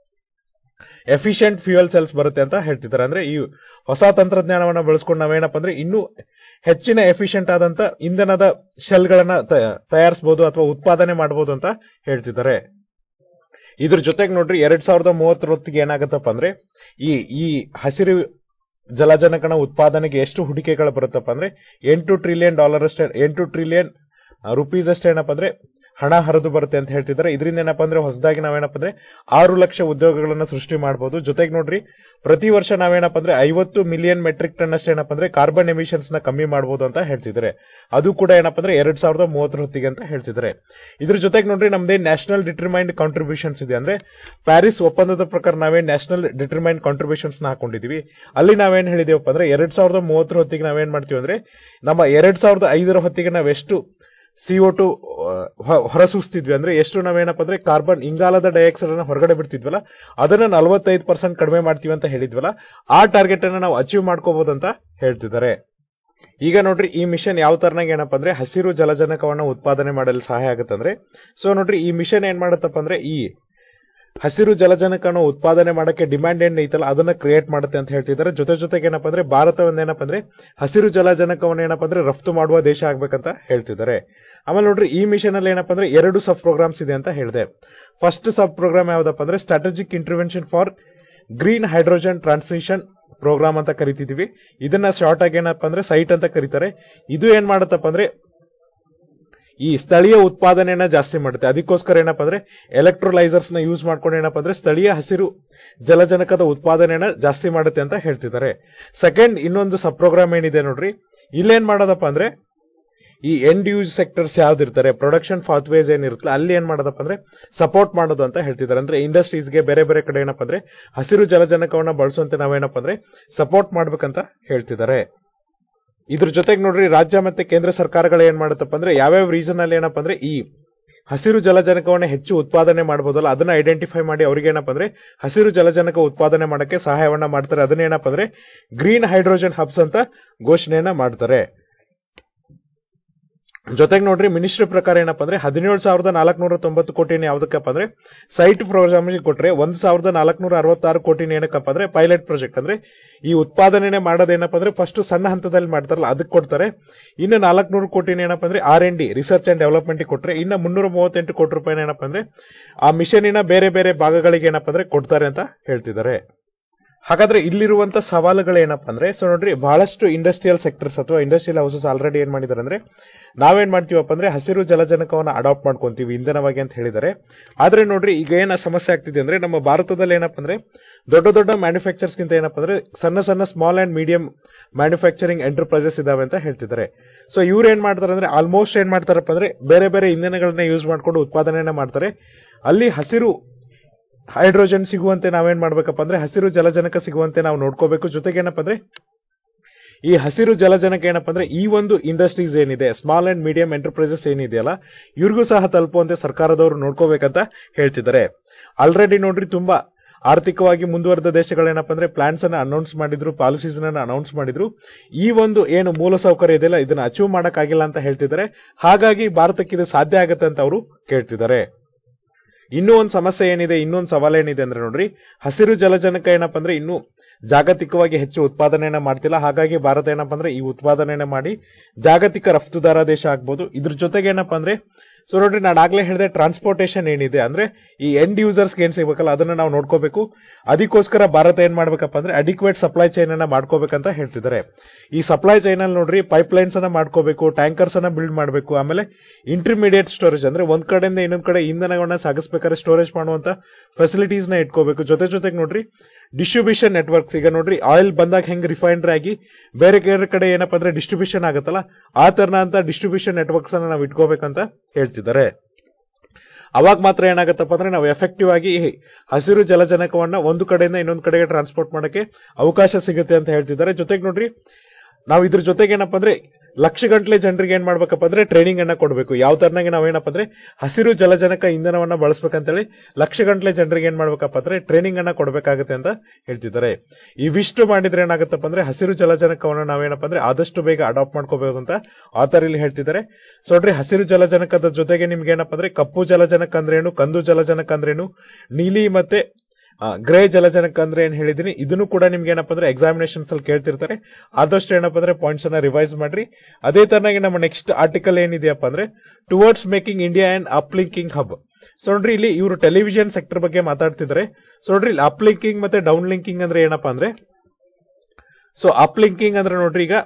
ಎಫಿಷಿಯಂಟ್ ಫ್ಯೂಯಲ್ ಸೆಲ್ಸ್ ಬರುತ್ತೆ ಅಂತ ಹೇಳ್ತಿದ್ದಾರೆ ಅಂದ್ರೆ ಈ ಹೊಸ ತಂತ್ರಜ್ಞಾನವನ್ನ ಬಳಸ್ಕೊಂಡು ನಾವೇನಪ್ಪ ಅಂದ್ರೆ ಇನ್ನೂ ಹೆಚ್ಚಿನ ಎಫಿಷಿಯಂಟ್ ಆದಂತ ಇಂಧನದ ಶೆಲ್ಗಳನ್ನ ತಯಾರಿಸಬಹುದು ಅಥವಾ ಉತ್ಪಾದನೆ ಮಾಡಬಹುದು ಅಂತ ಹೇಳ್ತಿದ್ದಾರೆ ಇದ್ರ ಜೊತೆಗೆ ನೋಡ್ರಿ ಎರಡ್ ಸಾವಿರದ ಮೂವತ್ತರೊತ್ತಿಗೆ ಏನಾಗತ್ತಪ್ಪ ಅಂದ್ರೆ ಈ ಈ ಹಸಿರು ಜಲಜನಕನ ಉತ್ಪಾದನೆಗೆ ಎಷ್ಟು ಹೂಡಿಕೆಗಳು ಬರುತ್ತಪ್ಪ ಅಂದ್ರೆ ಎಂಟು ಟ್ರಿಲಿಯನ್ ಡಾಲರ್ ಅಷ್ಟೇ ಎಂಟು ಟ್ರಿಲಿಯನ್ ರುಪೀಸ್ ಅಷ್ಟೇ ಏನಪ್ಪ ಅಂದ್ರೆ ಹಣ ಹರಿದು ಬರುತ್ತೆ ಅಂತ ಹೇಳ್ತಿದ್ದಾರೆ ಇದರಿಂದ ಏನಪ್ಪ ಅಂದ್ರೆ ಹೊಸದಾಗಿ ನಾವೇನಪ್ಪ ಅಂದ್ರೆ ಆರು ಲಕ್ಷ ಉದ್ಯೋಗಗಳನ್ನ ಸೃಷ್ಟಿ ಮಾಡಬಹುದು ಜೊತೆಗೆ ನೋಡ್ರಿ ಪ್ರತಿ ವರ್ಷ ನಾವೇನಪ್ಪ ಅಂದ್ರೆ ಐವತ್ತು ಮಿಲಿಯನ್ ಮೆಟ್ರಿಕ್ ಟನ್ ಅಷ್ಟೇ ಏನಪ್ಪ ಅಂದ್ರೆ ಕಾರ್ಬನ್ ಎಮಿಷನ್ಸ್ ನ ಕಮ್ಮಿ ಮಾಡಬಹುದು ಅಂತ ಹೇಳ್ತಿದ್ದಾರೆ ಅದು ಕೂಡ ಏನಪ್ಪ ಅಂದ್ರೆ ಎರಡ್ ಸಾವಿರದ ಮೂವತ್ತರ ಹೊತ್ತಿಗೆ ಅಂತ ಹೇಳ್ತಿದ್ದಾರೆ ಇದ್ರ ಜೊತೆಗೆ ನೋಡ್ರಿ ನಮ್ದೇ ನ್ಯಾಷನಲ್ ಡಿಟರ್ಮೈನ್ಡ್ ಕಾಂಟ್ರಿಬ್ಯೂಷನ್ಸ್ ಇದೆ ಅಂದ್ರೆ ಪ್ಯಾರಿಸ್ ಒಪ್ಪಂದದ ಪ್ರಕಾರ ನಾವೇ ನ್ಯಾಷನಲ್ ಡಿಟರ್ಮೈನ್ಡ್ ಕಾಂಟ್ರಿಬ್ಯೂಷನ್ಸ್ ನ ಹಾಕೊಂಡಿದೀವಿ ಅಲ್ಲಿ ನಾವೇನ್ ಹೇಳಿದೇವಪ್ಪ ಅಂದ್ರೆ ಎರಡ್ ಸಾವಿರದ ಮೂವತ್ತರ ಹೊತ್ತಿಗೆ ನಾವೇನ್ ಮಾಡ್ತೀವಿ ಅಂದ್ರೆ ನಮ್ಮ ಎರಡ್ ಸಾವಿರದ ಐದರ ಹೊತ್ತಿಗೆ ನಾವೆಷ್ಟು ಸಿಒ ಟು ಹೊರಸೂಸ್ತಿದ್ವಿ ಅಂದ್ರೆ ಎಷ್ಟು ನಾವೇನಪ್ಪ ಅಂದ್ರೆ ಕಾರ್ಬನ್ ಇಂಗಾಲದ ಡೈಆಕ್ಸೈಡ್ ಅನ್ನ ಹೊರಗಡೆ ಬಿಡ್ತಿದ್ವಲ್ಲ ಅದನ್ನ ನಲವತ್ತೈದು ಪರ್ಸೆಂಟ್ ಕಡಿಮೆ ಮಾಡ್ತೀವಿ ಅಂತ ಹೇಳಿದ್ವಲ್ಲ ಆ ಟಾರ್ಗೆಟ್ ಅನ್ನ ನಾವು ಅಚೀವ್ ಮಾಡ್ಕೋಬಹುದು ಅಂತ ಹೇಳ್ತಿದ್ದಾರೆ ಈಗ ನೋಡ್ರಿ ಈ ಮಿಷನ್ ಯಾವ ತರನಾಗ ಏನಪ್ಪ ಅಂದ್ರೆ ಹಸಿರು ಜಲಜನಕವನ್ನ ಉತ್ಪಾದನೆ ಮಾಡಲು ಸಹಾಯ ಆಗುತ್ತಂದ್ರೆ ಸೊ ನೋಡ್ರಿ ಈ ಮಿಷನ್ ಏನ್ ಮಾಡತ್ತಪ್ಪ ಅಂದ್ರೆ ಈ ಹಸಿರು ಜಲಜನಕನ ಉತ್ಪಾದನೆ ಮಾಡಕ್ಕೆ ಡಿಮ್ಯಾಂಡ್ ಏನ್ ಐತಲ್ಲ ಅದನ್ನ ಕ್ರಿಯೇಟ್ ಮಾಡುತ್ತೆ ಅಂತ ಹೇಳ್ತಿದ್ದಾರೆ ಜೊತೆ ಜೊತೆಗೆ ಏನಪ್ಪ ಅಂದ್ರೆ ಭಾರತವನ್ನ ಏನಪ್ಪ ಅಂದ್ರೆ ಹಸಿರು ಜಲಜನಕವನ್ನ ಏನಪ್ಪ ಅಂದ್ರೆ ರಫ್ತು ಮಾಡುವ ದೇಶ ಆಗ್ಬೇಕಂತ ಹೇಳ್ತಿದ್ದಾರೆ ಆಮೇಲೆ ನೋಡ್ರಿ ಈ ಮಿಷನ್ ಅಲ್ಲಿ ಏನಪ್ಪ ಅಂದ್ರೆ ಎರಡು ಸಬ್ ಪ್ರೋಗ್ರಾಮ್ಸ್ ಇದೆ ಅಂತ ಹೇಳಿದೆ ಫಸ್ಟ್ ಸಬ್ ಪ್ರೋಗ್ರಾಮ್ ಯಾವ್ದಪ್ಪ ಅಂದ್ರೆ strategic intervention for green hydrogen transmission program ಅಂತ ಕರಿತಿದೀವಿ ಇದನ್ನ ಶಾರ್ಟ್ ಆಗಿ ಏನಪ್ಪ ಅಂದ್ರೆ ಸೈಟ್ ಅಂತ ಕರೀತಾರೆ ಇದು ಏನ್ ಮಾಡತ್ತಪ್ಪ ಅಂದ್ರೆ ಈ ಸ್ಥಳೀಯ ಉತ್ಪಾದನೆಯನ್ನ ಜಾಸ್ತಿ ಮಾಡುತ್ತೆ ಅದಕ್ಕೋಸ್ಕರ ಏನಪ್ಪ ಅಂದ್ರೆ ಎಲೆಕ್ಟ್ರೋಲೈಸರ್ಸ್ ನ ಯೂಸ್ ಮಾಡ್ಕೊಂಡು ಏನಪ್ಪ ಅಂದ್ರೆ ಸ್ಥಳೀಯ ಹಸಿರು ಜಲಜನಕದ ಉತ್ಪಾದನೆಯನ್ನ ಜಾಸ್ತಿ ಮಾಡುತ್ತೆ ಅಂತ ಹೇಳ್ತಿದ್ದಾರೆ ಸೆಕೆಂಡ್ ಇನ್ನೊಂದು ಸಬ್ ಪ್ರೋಗ್ರಾಮ್ ಏನಿದೆ ನೋಡ್ರಿ ಇಲ್ಲೇನ್ ಮಾಡೋದಪ್ಪ ಅಂದ್ರೆ ಈ ಎಂಡ್ ಯೂಸ್ ಸೆಕ್ಟರ್ಸ್ ಯಾವ್ದಿರ್ತಾರೆ ಪ್ರೊಡಕ್ಷನ್ ಪಾತ್ವೇಸ್ ಏನಿರುತ್ತಲ್ಲ ಅಲ್ಲಿ ಏನ್ ಮಾಡೋದಪ್ಪ ಅಂದ್ರೆ ಸಪೋರ್ಟ್ ಮಾಡೋದು ಅಂತ ಹೇಳ್ತಿದ್ದಾರೆ ಅಂದ್ರೆ ಇಂಡಸ್ಟ್ರೀಸ್ಗೆ ಬೇರೆ ಬೇರೆ ಕಡೆ ಏನಪ್ಪ ಅಂದ್ರೆ ಹಸಿರು ಜಲಜನಕವನ್ನ ಬಳಸುವಂತೆ ನಾವೇನಪ್ಪ ಅಂದ್ರೆ ಸಪೋರ್ಟ್ ಮಾಡ್ಬೇಕಂತ ಹೇಳ್ತಿದ್ದಾರೆ ಇದ್ರ ಜೊತೆಗೆ ನೋಡ್ರಿ ರಾಜ್ಯ ಮತ್ತೆ ಕೇಂದ್ರ ಸರ್ಕಾರಗಳು ಏನ್ ಮಾಡುತ್ತಪ್ಪ ಅಂದ್ರೆ ಯಾವ್ಯಾವ ರೀಸನ್ ಅಲ್ಲಿ ಏನಪ್ಪ ಅಂದ್ರೆ ಈ ಹಸಿರು ಜಲಜನಕವನ್ನ ಹೆಚ್ಚು ಉತ್ಪಾದನೆ ಮಾಡಬಹುದಲ್ಲ ಅದನ್ನ ಐಡೆಂಟಿಫೈ ಮಾಡಿ ಅವ್ರಿಗೆ ಏನಪ್ಪ ಅಂದ್ರೆ ಹಸಿರು ಜಲಜನಕ ಉತ್ಪಾದನೆ ಮಾಡಕ್ಕೆ ಸಹಾಯವನ್ನ ಮಾಡ್ತಾರೆ ಅದನ್ನ ಏನಪ್ಪ ಅಂದ್ರೆ ಗ್ರೀನ್ ಹೈಡ್ರೋಜನ್ ಹಬ್ಸ್ ಅಂತ ಘೋಷಣೆಯನ್ನ ಮಾಡ್ತಾರೆ ಜೊತೆಗೆ ನೋಡ್ರಿ ಮಿನಿಸ್ಟ್ರಿ ಪ್ರಕಾರ ಏನಪ್ಪ ಅಂದ್ರೆ ಹದಿನೇಳು ಸಾವಿರದ ನಾಲ್ಕನೂರ ತೊಂಬತ್ತು ಕೋಟಿನ ಯಾವ್ದಕ್ಕಪ್ಪ ಅಂದ್ರೆ ಸೈಟ್ ಪ್ರೋಗ್ರಾಮ್ ಕೊಟ್ರೆ ಒಂದ್ ಸಾವಿರದ ನಾಲ್ಕನೂರ ಅರವತ್ತಾರು ಕೋಟಿನ ಏನಕ್ಕಪ್ಪ ಅಂದ್ರೆ ಪೈಲಟ್ ಪ್ರಾಜೆಕ್ಟ್ ಅಂದ್ರೆ ಈ ಉತ್ಪಾದನೆ ಮಾಡೋದೇನಪ್ಪ ಅಂದ್ರೆ ಫಸ್ಟ್ ಸಣ್ಣ ಹಂತದಲ್ಲಿ ಮಾಡ್ತಾರಲ್ಲ ಅದಕ್ಕೆ ಕೊಡ್ತಾರೆ ಇನ್ನು ನಾಲ್ಕನೂರು ಕೋಟಿನ ಏನಪ್ಪ ಅಂದ್ರೆ R N D research and development ಕೊಟ್ರೆ ಇನ್ನು ಮುನ್ನೂರ ಮೂವತ್ತೆಂಟು ಕೋಟಿ ರೂಪಾಯಿನ ಏನಪ್ಪ ಅಂದ್ರೆ ಆ ಮಿಷನಿನ ಬೇರೆ ಬೇರೆ ಭಾಗಗಳಿಗೆ ಏನಪ್ಪ ಅಂದ್ರೆ ಕೊಡ್ತಾರೆ ಅಂತ ಹೇಳ್ತಿದ್ದಾರೆ ಹಾಗಾದ್ರೆ ಇಲ್ಲಿರುವಂತ ಸವಾಲುಗಳು ಏನಪ್ಪಾ ಅಂದ್ರೆ ಸೊ ನೋಡ್ರಿ ಬಹಳಷ್ಟು ಇಂಡಸ್ಟ್ರಿಯಲ್ ಸೆಕ್ಟರ್ಸ್ ಅಥವಾ ಇಂಡಸ್ಟ್ರಿಯಲ್ ಹೌಸಸ್ ಆಲ್ರೆಡಿ ಏನ್ ಮಾಡಿದಾರೆ ಅಂದ್ರೆ ನಾವೇನ್ ಮಾಡ್ತೀವಪ್ಪ ಅಂದ್ರೆ ಹಸಿರು ಜಲಜನಕವನ್ನ ಅಡಾಪ್ಟ್ ಮಾಡ್ಕೊಂತೀವಿ ಇಂಧನವಾಗಿ ಅಂತ ಹೇಳಿದ್ದಾರೆ ಆದ್ರೆ ನೋಡ್ರಿ ಈಗ ಏನ ಸಮಸ್ಯೆ ಆಗ್ತಿದೆ ಅಂದ್ರೆ ನಮ್ಮ ಭಾರತದಲ್ಲಿ ಏನಪ್ಪ ಅಂದ್ರೆ ದೊಡ್ಡ ದೊಡ್ಡ ಮ್ಯಾನುಫ್ಯಾಕ್ಚರ್ಸ್ ಗಿಂತ ಏನಪ್ಪ ಅಂದ್ರೆ ಸಣ್ಣ ಸಣ್ಣ small and medium manufacturing enterprises ಇದಾವೆ ಅಂತ ಹೇಳ್ತಿದ್ದಾರೆ ಸೊ ಇವ್ರು ಏನ್ ಮಾಡ್ತಾರೆ ಅಂದ್ರೆ ಆಲ್ಮೋಸ್ಟ್ ಏನ್ ಮಾಡ್ತಾರಪ್ಪ ಅಂದ್ರೆ ಬೇರೆ ಬೇರೆ ಇಂಧನಗಳನ್ನ ಯೂಸ್ ಮಾಡ್ಕೊಂಡು ಉತ್ಪಾದನೆಯನ್ನ ಮಾಡ್ತಾರೆ ಅಲ್ಲಿ ಹಸಿರು ಹೈಡ್ರೋಜನ್ ಸಿಗುವಂತೆ ನಾವೇನ್ ಮಾಡ್ಬೇಕಪ್ಪ ಅಂದ್ರೆ ಹಸಿರು ಜಲಜನಕ ಸಿಗುವಂತೆ ನಾವು ನೋಡ್ಕೋಬೇಕು ಜೊತೆಗೆ ಏನಪ್ಪ ಅಂದ್ರೆ ಈ ಹಸಿರು ಜಲಜನಕ ಏನಪ್ಪ ಅಂದ್ರೆ ಈ ಒಂದು ಇಂಡಸ್ಟ್ರೀಸ್ ಏನಿದೆ ಸ್ಮಾಲ್ ಅಂಡ್ ಮೀಡಿಯಂ ಎಂಟರ್ಪ್ರೈಸಸ್ ಏನಿದೆಯಲ್ಲ ಇವ್ರಿಗೂ ಸಹ ತಲುಪುವಂತೆ ಸರ್ಕಾರದವರು ನೋಡ್ಕೋಬೇಕಂತ ಹೇಳ್ತಿದ್ದಾರೆ ಆಲ್ರೆಡಿ ನೋಡ್ರಿ ತುಂಬಾ ಆರ್ಥಿಕವಾಗಿ ಮುಂದುವರೆದ ದೇಶಗಳೇನಪ್ಪ ಅಂದ್ರೆ ಪ್ಲಾನ್ಸ್ ಅನ್ನ ಅನೌನ್ಸ್ ಮಾಡಿದ್ರು ಪಾಲಿಸೀಸ್ ಅನ್ನ ಅನೌನ್ಸ್ ಮಾಡಿದ್ರು ಈ ಒಂದು ಏನು ಮೂಲಸೌಕರ್ಯ ಇದೆಯಲ್ಲ ಇದನ್ನ ಅಚೀವ್ ಮಾಡಕ್ಕಾಗಿಲ್ಲ ಅಂತ ಹೇಳ್ತಿದ್ದಾರೆ ಹಾಗಾಗಿ ಭಾರತಕ್ಕೆ ಇದು ಸಾಧ್ಯ ಆಗುತ್ತೆ ಅಂತ ಅವರು ಕೇಳ್ತಿದ್ದಾರೆ ಇನ್ನೂ ಒಂದು ಸಮಸ್ಯೆ ಏನಿದೆ ಇನ್ನೊಂದು ಸವಾಲು ಏನಿದೆ ಅಂದ್ರೆ ನೋಡ್ರಿ ಹಸಿರು ಜಲಜನಕ ಏನಪ್ಪ ಅಂದ್ರೆ ಇನ್ನು ಜಾಗತಿಕವಾಗಿ ಹೆಚ್ಚು ಉತ್ಪಾದನೆಯನ್ನ ಮಾಡ್ತಿಲ್ಲ ಹಾಗಾಗಿ ಭಾರತ ಏನಪ್ಪ ಅಂದ್ರೆ ಈ ಉತ್ಪಾದನೆಯನ್ನ ಮಾಡಿ ಜಾಗತಿಕ ರಫ್ತುದಾರ ದೇಶ ಆಗ್ಬೋದು ಇದ್ರ ಜೊತೆಗೆ ಏನಪ್ಪ ಅಂದ್ರೆ ಸೊ ನೋಡ್ರಿ ನಾನು ಆಗ್ಲೇ ಹೇಳಿದೆ ಟ್ರಾನ್ಸ್ಪೋರ್ಟೇಷನ್ ಏನಿದೆ ಅಂದ್ರೆ ಈ ಎಂಡ್ ಯೂಸರ್ಸ್ಗೆ ಏನ್ ಸಿಗ್ಬೇಕಲ್ಲ ಅದನ್ನ ನಾವು ನೋಡ್ಕೋಬೇಕು ಅದಕ್ಕೋಸ್ಕರ ಭಾರತ ಏನ್ ಮಾಡ್ಬೇಕಪ್ಪ ಅಂದ್ರೆ ಅಡಿಕ್ವೇಟ್ ಸಪ್ಲೈ ಚೈನ್ ಅನ್ನ ಮಾಡ್ಕೋಬೇಕಂತ ಹೇಳ್ತಿದ್ದಾರೆ ಈ ಸಪ್ಲೈ ಚೈನ್ ಅಲ್ಲಿ ನೋಡ್ರಿ ಪೈಪ್ ಲೈನ್ಸ್ ಅನ್ನ ಮಾಡ್ಕೋಬೇಕು ಟ್ಯಾಂಕರ್ಸ್ ಅನ್ನ ಬಿಲ್ಡ್ ಮಾಡಬೇಕು ಆಮೇಲೆ ಇಂಟರ್ಮೀಡಿಯೇಟ್ ಸ್ಟೋರೇಜ್ ಅಂದ್ರೆ ಒಂದ್ ಕಡೆಯಿಂದ ಇನ್ನೊಂದ್ ಕಡೆ ಇಂಧನಗಳನ್ನ ಸಾಗಿಸ್ಬೇಕಾದ್ರೆ ಸ್ಟೋರೇಜ್ ಮಾಡುವಂತ ಫೆಸಿಲಿಟೀಸ್ ನ ಇಟ್ಕೋಬೇಕು ಜೊತೆ ಜೊತೆಗೆ ನೋಡ್ರಿ ಡಿಸ್ಟ್ರಿಬ್ಯೂಷನ್ ನೆಟ್ವರ್ಕ್ಸ್ ಈಗ ನೋಡ್ರಿ ಆಯಿಲ್ ಬಂದಾಗ ಹೆಂಗ್ ರಿಫೈನರಿ ಆಗಿ ಬೇರೆ ಬೇರೆ ಕಡೆ ಏನಪ್ಪಾ ಅಂದ್ರೆ ಡಿಸ್ಟ್ರಿಬ್ಯೂಷನ್ ಆಗುತ್ತಲ್ಲ ಆ ತರನ ಅಂತ ಡಿಸ್ಟ್ರಿಬ್ಯೂಷನ್ ನೆಟ್ವರ್ಕ್ಸ್ ಅನ್ನ ನಾವು ಇಟ್ಕೋಬೇಕಂತ ಹೇಳ್ತಿದ್ದಾರೆ ಅವಾಗ ಮಾತ್ರ ಏನಾಗತ್ತಪ್ಪ ಅಂದ್ರೆ ನಾವು ಎಫೆಕ್ಟಿವ್ ಆಗಿ ಈ ಹಸಿರು ಜಲಜನಕವನ್ನ ಒಂದು ಕಡೆಯಿಂದ ಇನ್ನೊಂದು ಕಡೆಗೆ ಟ್ರಾನ್ಸ್ಪೋರ್ಟ್ ಮಾಡಕ್ಕೆ ಅವಕಾಶ ಸಿಗುತ್ತೆ ಅಂತ ಹೇಳ್ತಿದ್ದಾರೆ ಜೊತೆಗೆ ನೋಡ್ರಿ ನಾವು ಇದ್ರ ಜೊತೆಗೆ ಏನಪ್ಪ ಅಂದ್ರೆ ಲಕ್ಷ ಗಂಟ್ಲೆ ಜನರಿಗೆ ಏನ್ ಮಾಡ್ಬೇಕಪ್ಪ ಅಂದ್ರೆ ಟ್ರೈನಿಂಗ್ ಅನ್ನ ಕೊಡಬೇಕು ಯಾವ ತರನಾಗಿ ನಾವೇನಪ್ಪ ಅಂದ್ರೆ ಹಸಿರು ಜಲಜನಕ ಇಂಧನವನ್ನ ಬಳಸ್ಬೇಕಂತೇಳಿ ಲಕ್ಷ ಗಂಟ್ಲೆ ಜನರಿಗೆ ಏನ್ ಮಾಡ್ಬೇಕಪ್ಪ ಅಂದ್ರೆ ಟ್ರೈನಿಂಗ್ ಅನ್ನ ಕೊಡಬೇಕಾಗುತ್ತೆ ಅಂತ ಹೇಳ್ತಿದ್ದಾರೆ ಇವಿಷ್ಟು ಮಾಡಿದ್ರೆ ಏನಾಗುತ್ತಪ್ಪ ಅಂದ್ರೆ ಹಸಿರು ಜಲಜನಕವನ್ನ ನಾವೇನಪ್ಪ ಅಂದ್ರೆ ಆದಷ್ಟು ಬೇಗ ಅಡಾಪ್ಟ್ ಮಾಡ್ಕೋಬಹುದು ಅಂತ ಆತರ ಇಲ್ಲಿ ಹೇಳ್ತಿದ್ದಾರೆ ಸೊ ನೋಡ್ರಿ ಹಸಿರು ಜಲಜನಕದ ಜೊತೆಗೆ ನಿಮ್ಗೆ ಏನಪ್ಪ ಅಂದ್ರೆ ಕಪ್ಪು ಜಲಜನಕ ಅಂದ್ರೇನು ಕಂದು ಜಲಜನಕ ಅಂದ್ರೇನು ನೀಲಿ ಮತ್ತೆ ಗ್ರೇ ಜಲಜನಕ ಅಂದ್ರೆ ಏನ್ ಹೇಳಿದೀನಿ ಇದನ್ನು ಕೂಡ ನಿಮ್ಗೆ ಏನಪ್ಪ ಅಂದ್ರೆ ಎಕ್ಸಾಮಿನೇಷನ್ಸ್ ಅಲ್ಲಿ ಕೇಳ್ತಿರ್ತಾರೆ ಆದಷ್ಟು ಏನಪ್ಪ ಅಂದ್ರೆ ಪಾಯಿಂಟ್ಸ್ ಅನ್ನ ರಿವೈಸ್ ಮಾಡ್ರಿ ಅದೇ ತರನಾಗಿ ನಮ್ಮ ನೆಕ್ಸ್ಟ್ ಆರ್ಟಿಕಲ್ ಏನಿದೆಯಪ್ಪ ಅಂದ್ರೆ towards making India and uplinking hub so ನೋಡ್ರಿ ಇಲ್ಲಿ ಇವರು ಟೆಲಿವಿಷನ್ ಸೆಕ್ಟರ್ ಬಗ್ಗೆ ಮಾತಾಡ್ತಿದ್ದಾರೆ ಸೊ ನೋಡ್ರಿ ಇಲ್ಲಿ ಅಪ್ಲಿಂಕಿಂಗ್ ಮತ್ತೆ ಡೌನ್ ಲಿಂಕಿಂಗ್ ಅಂದ್ರೆ ಏನಪ್ಪಾ ಅಂದ್ರೆ ಸೊ ಅಪ್ಲಿಂಕಿಂಗ್ ಅಂದ್ರೆ ನೋಡ್ರಿ ಈಗ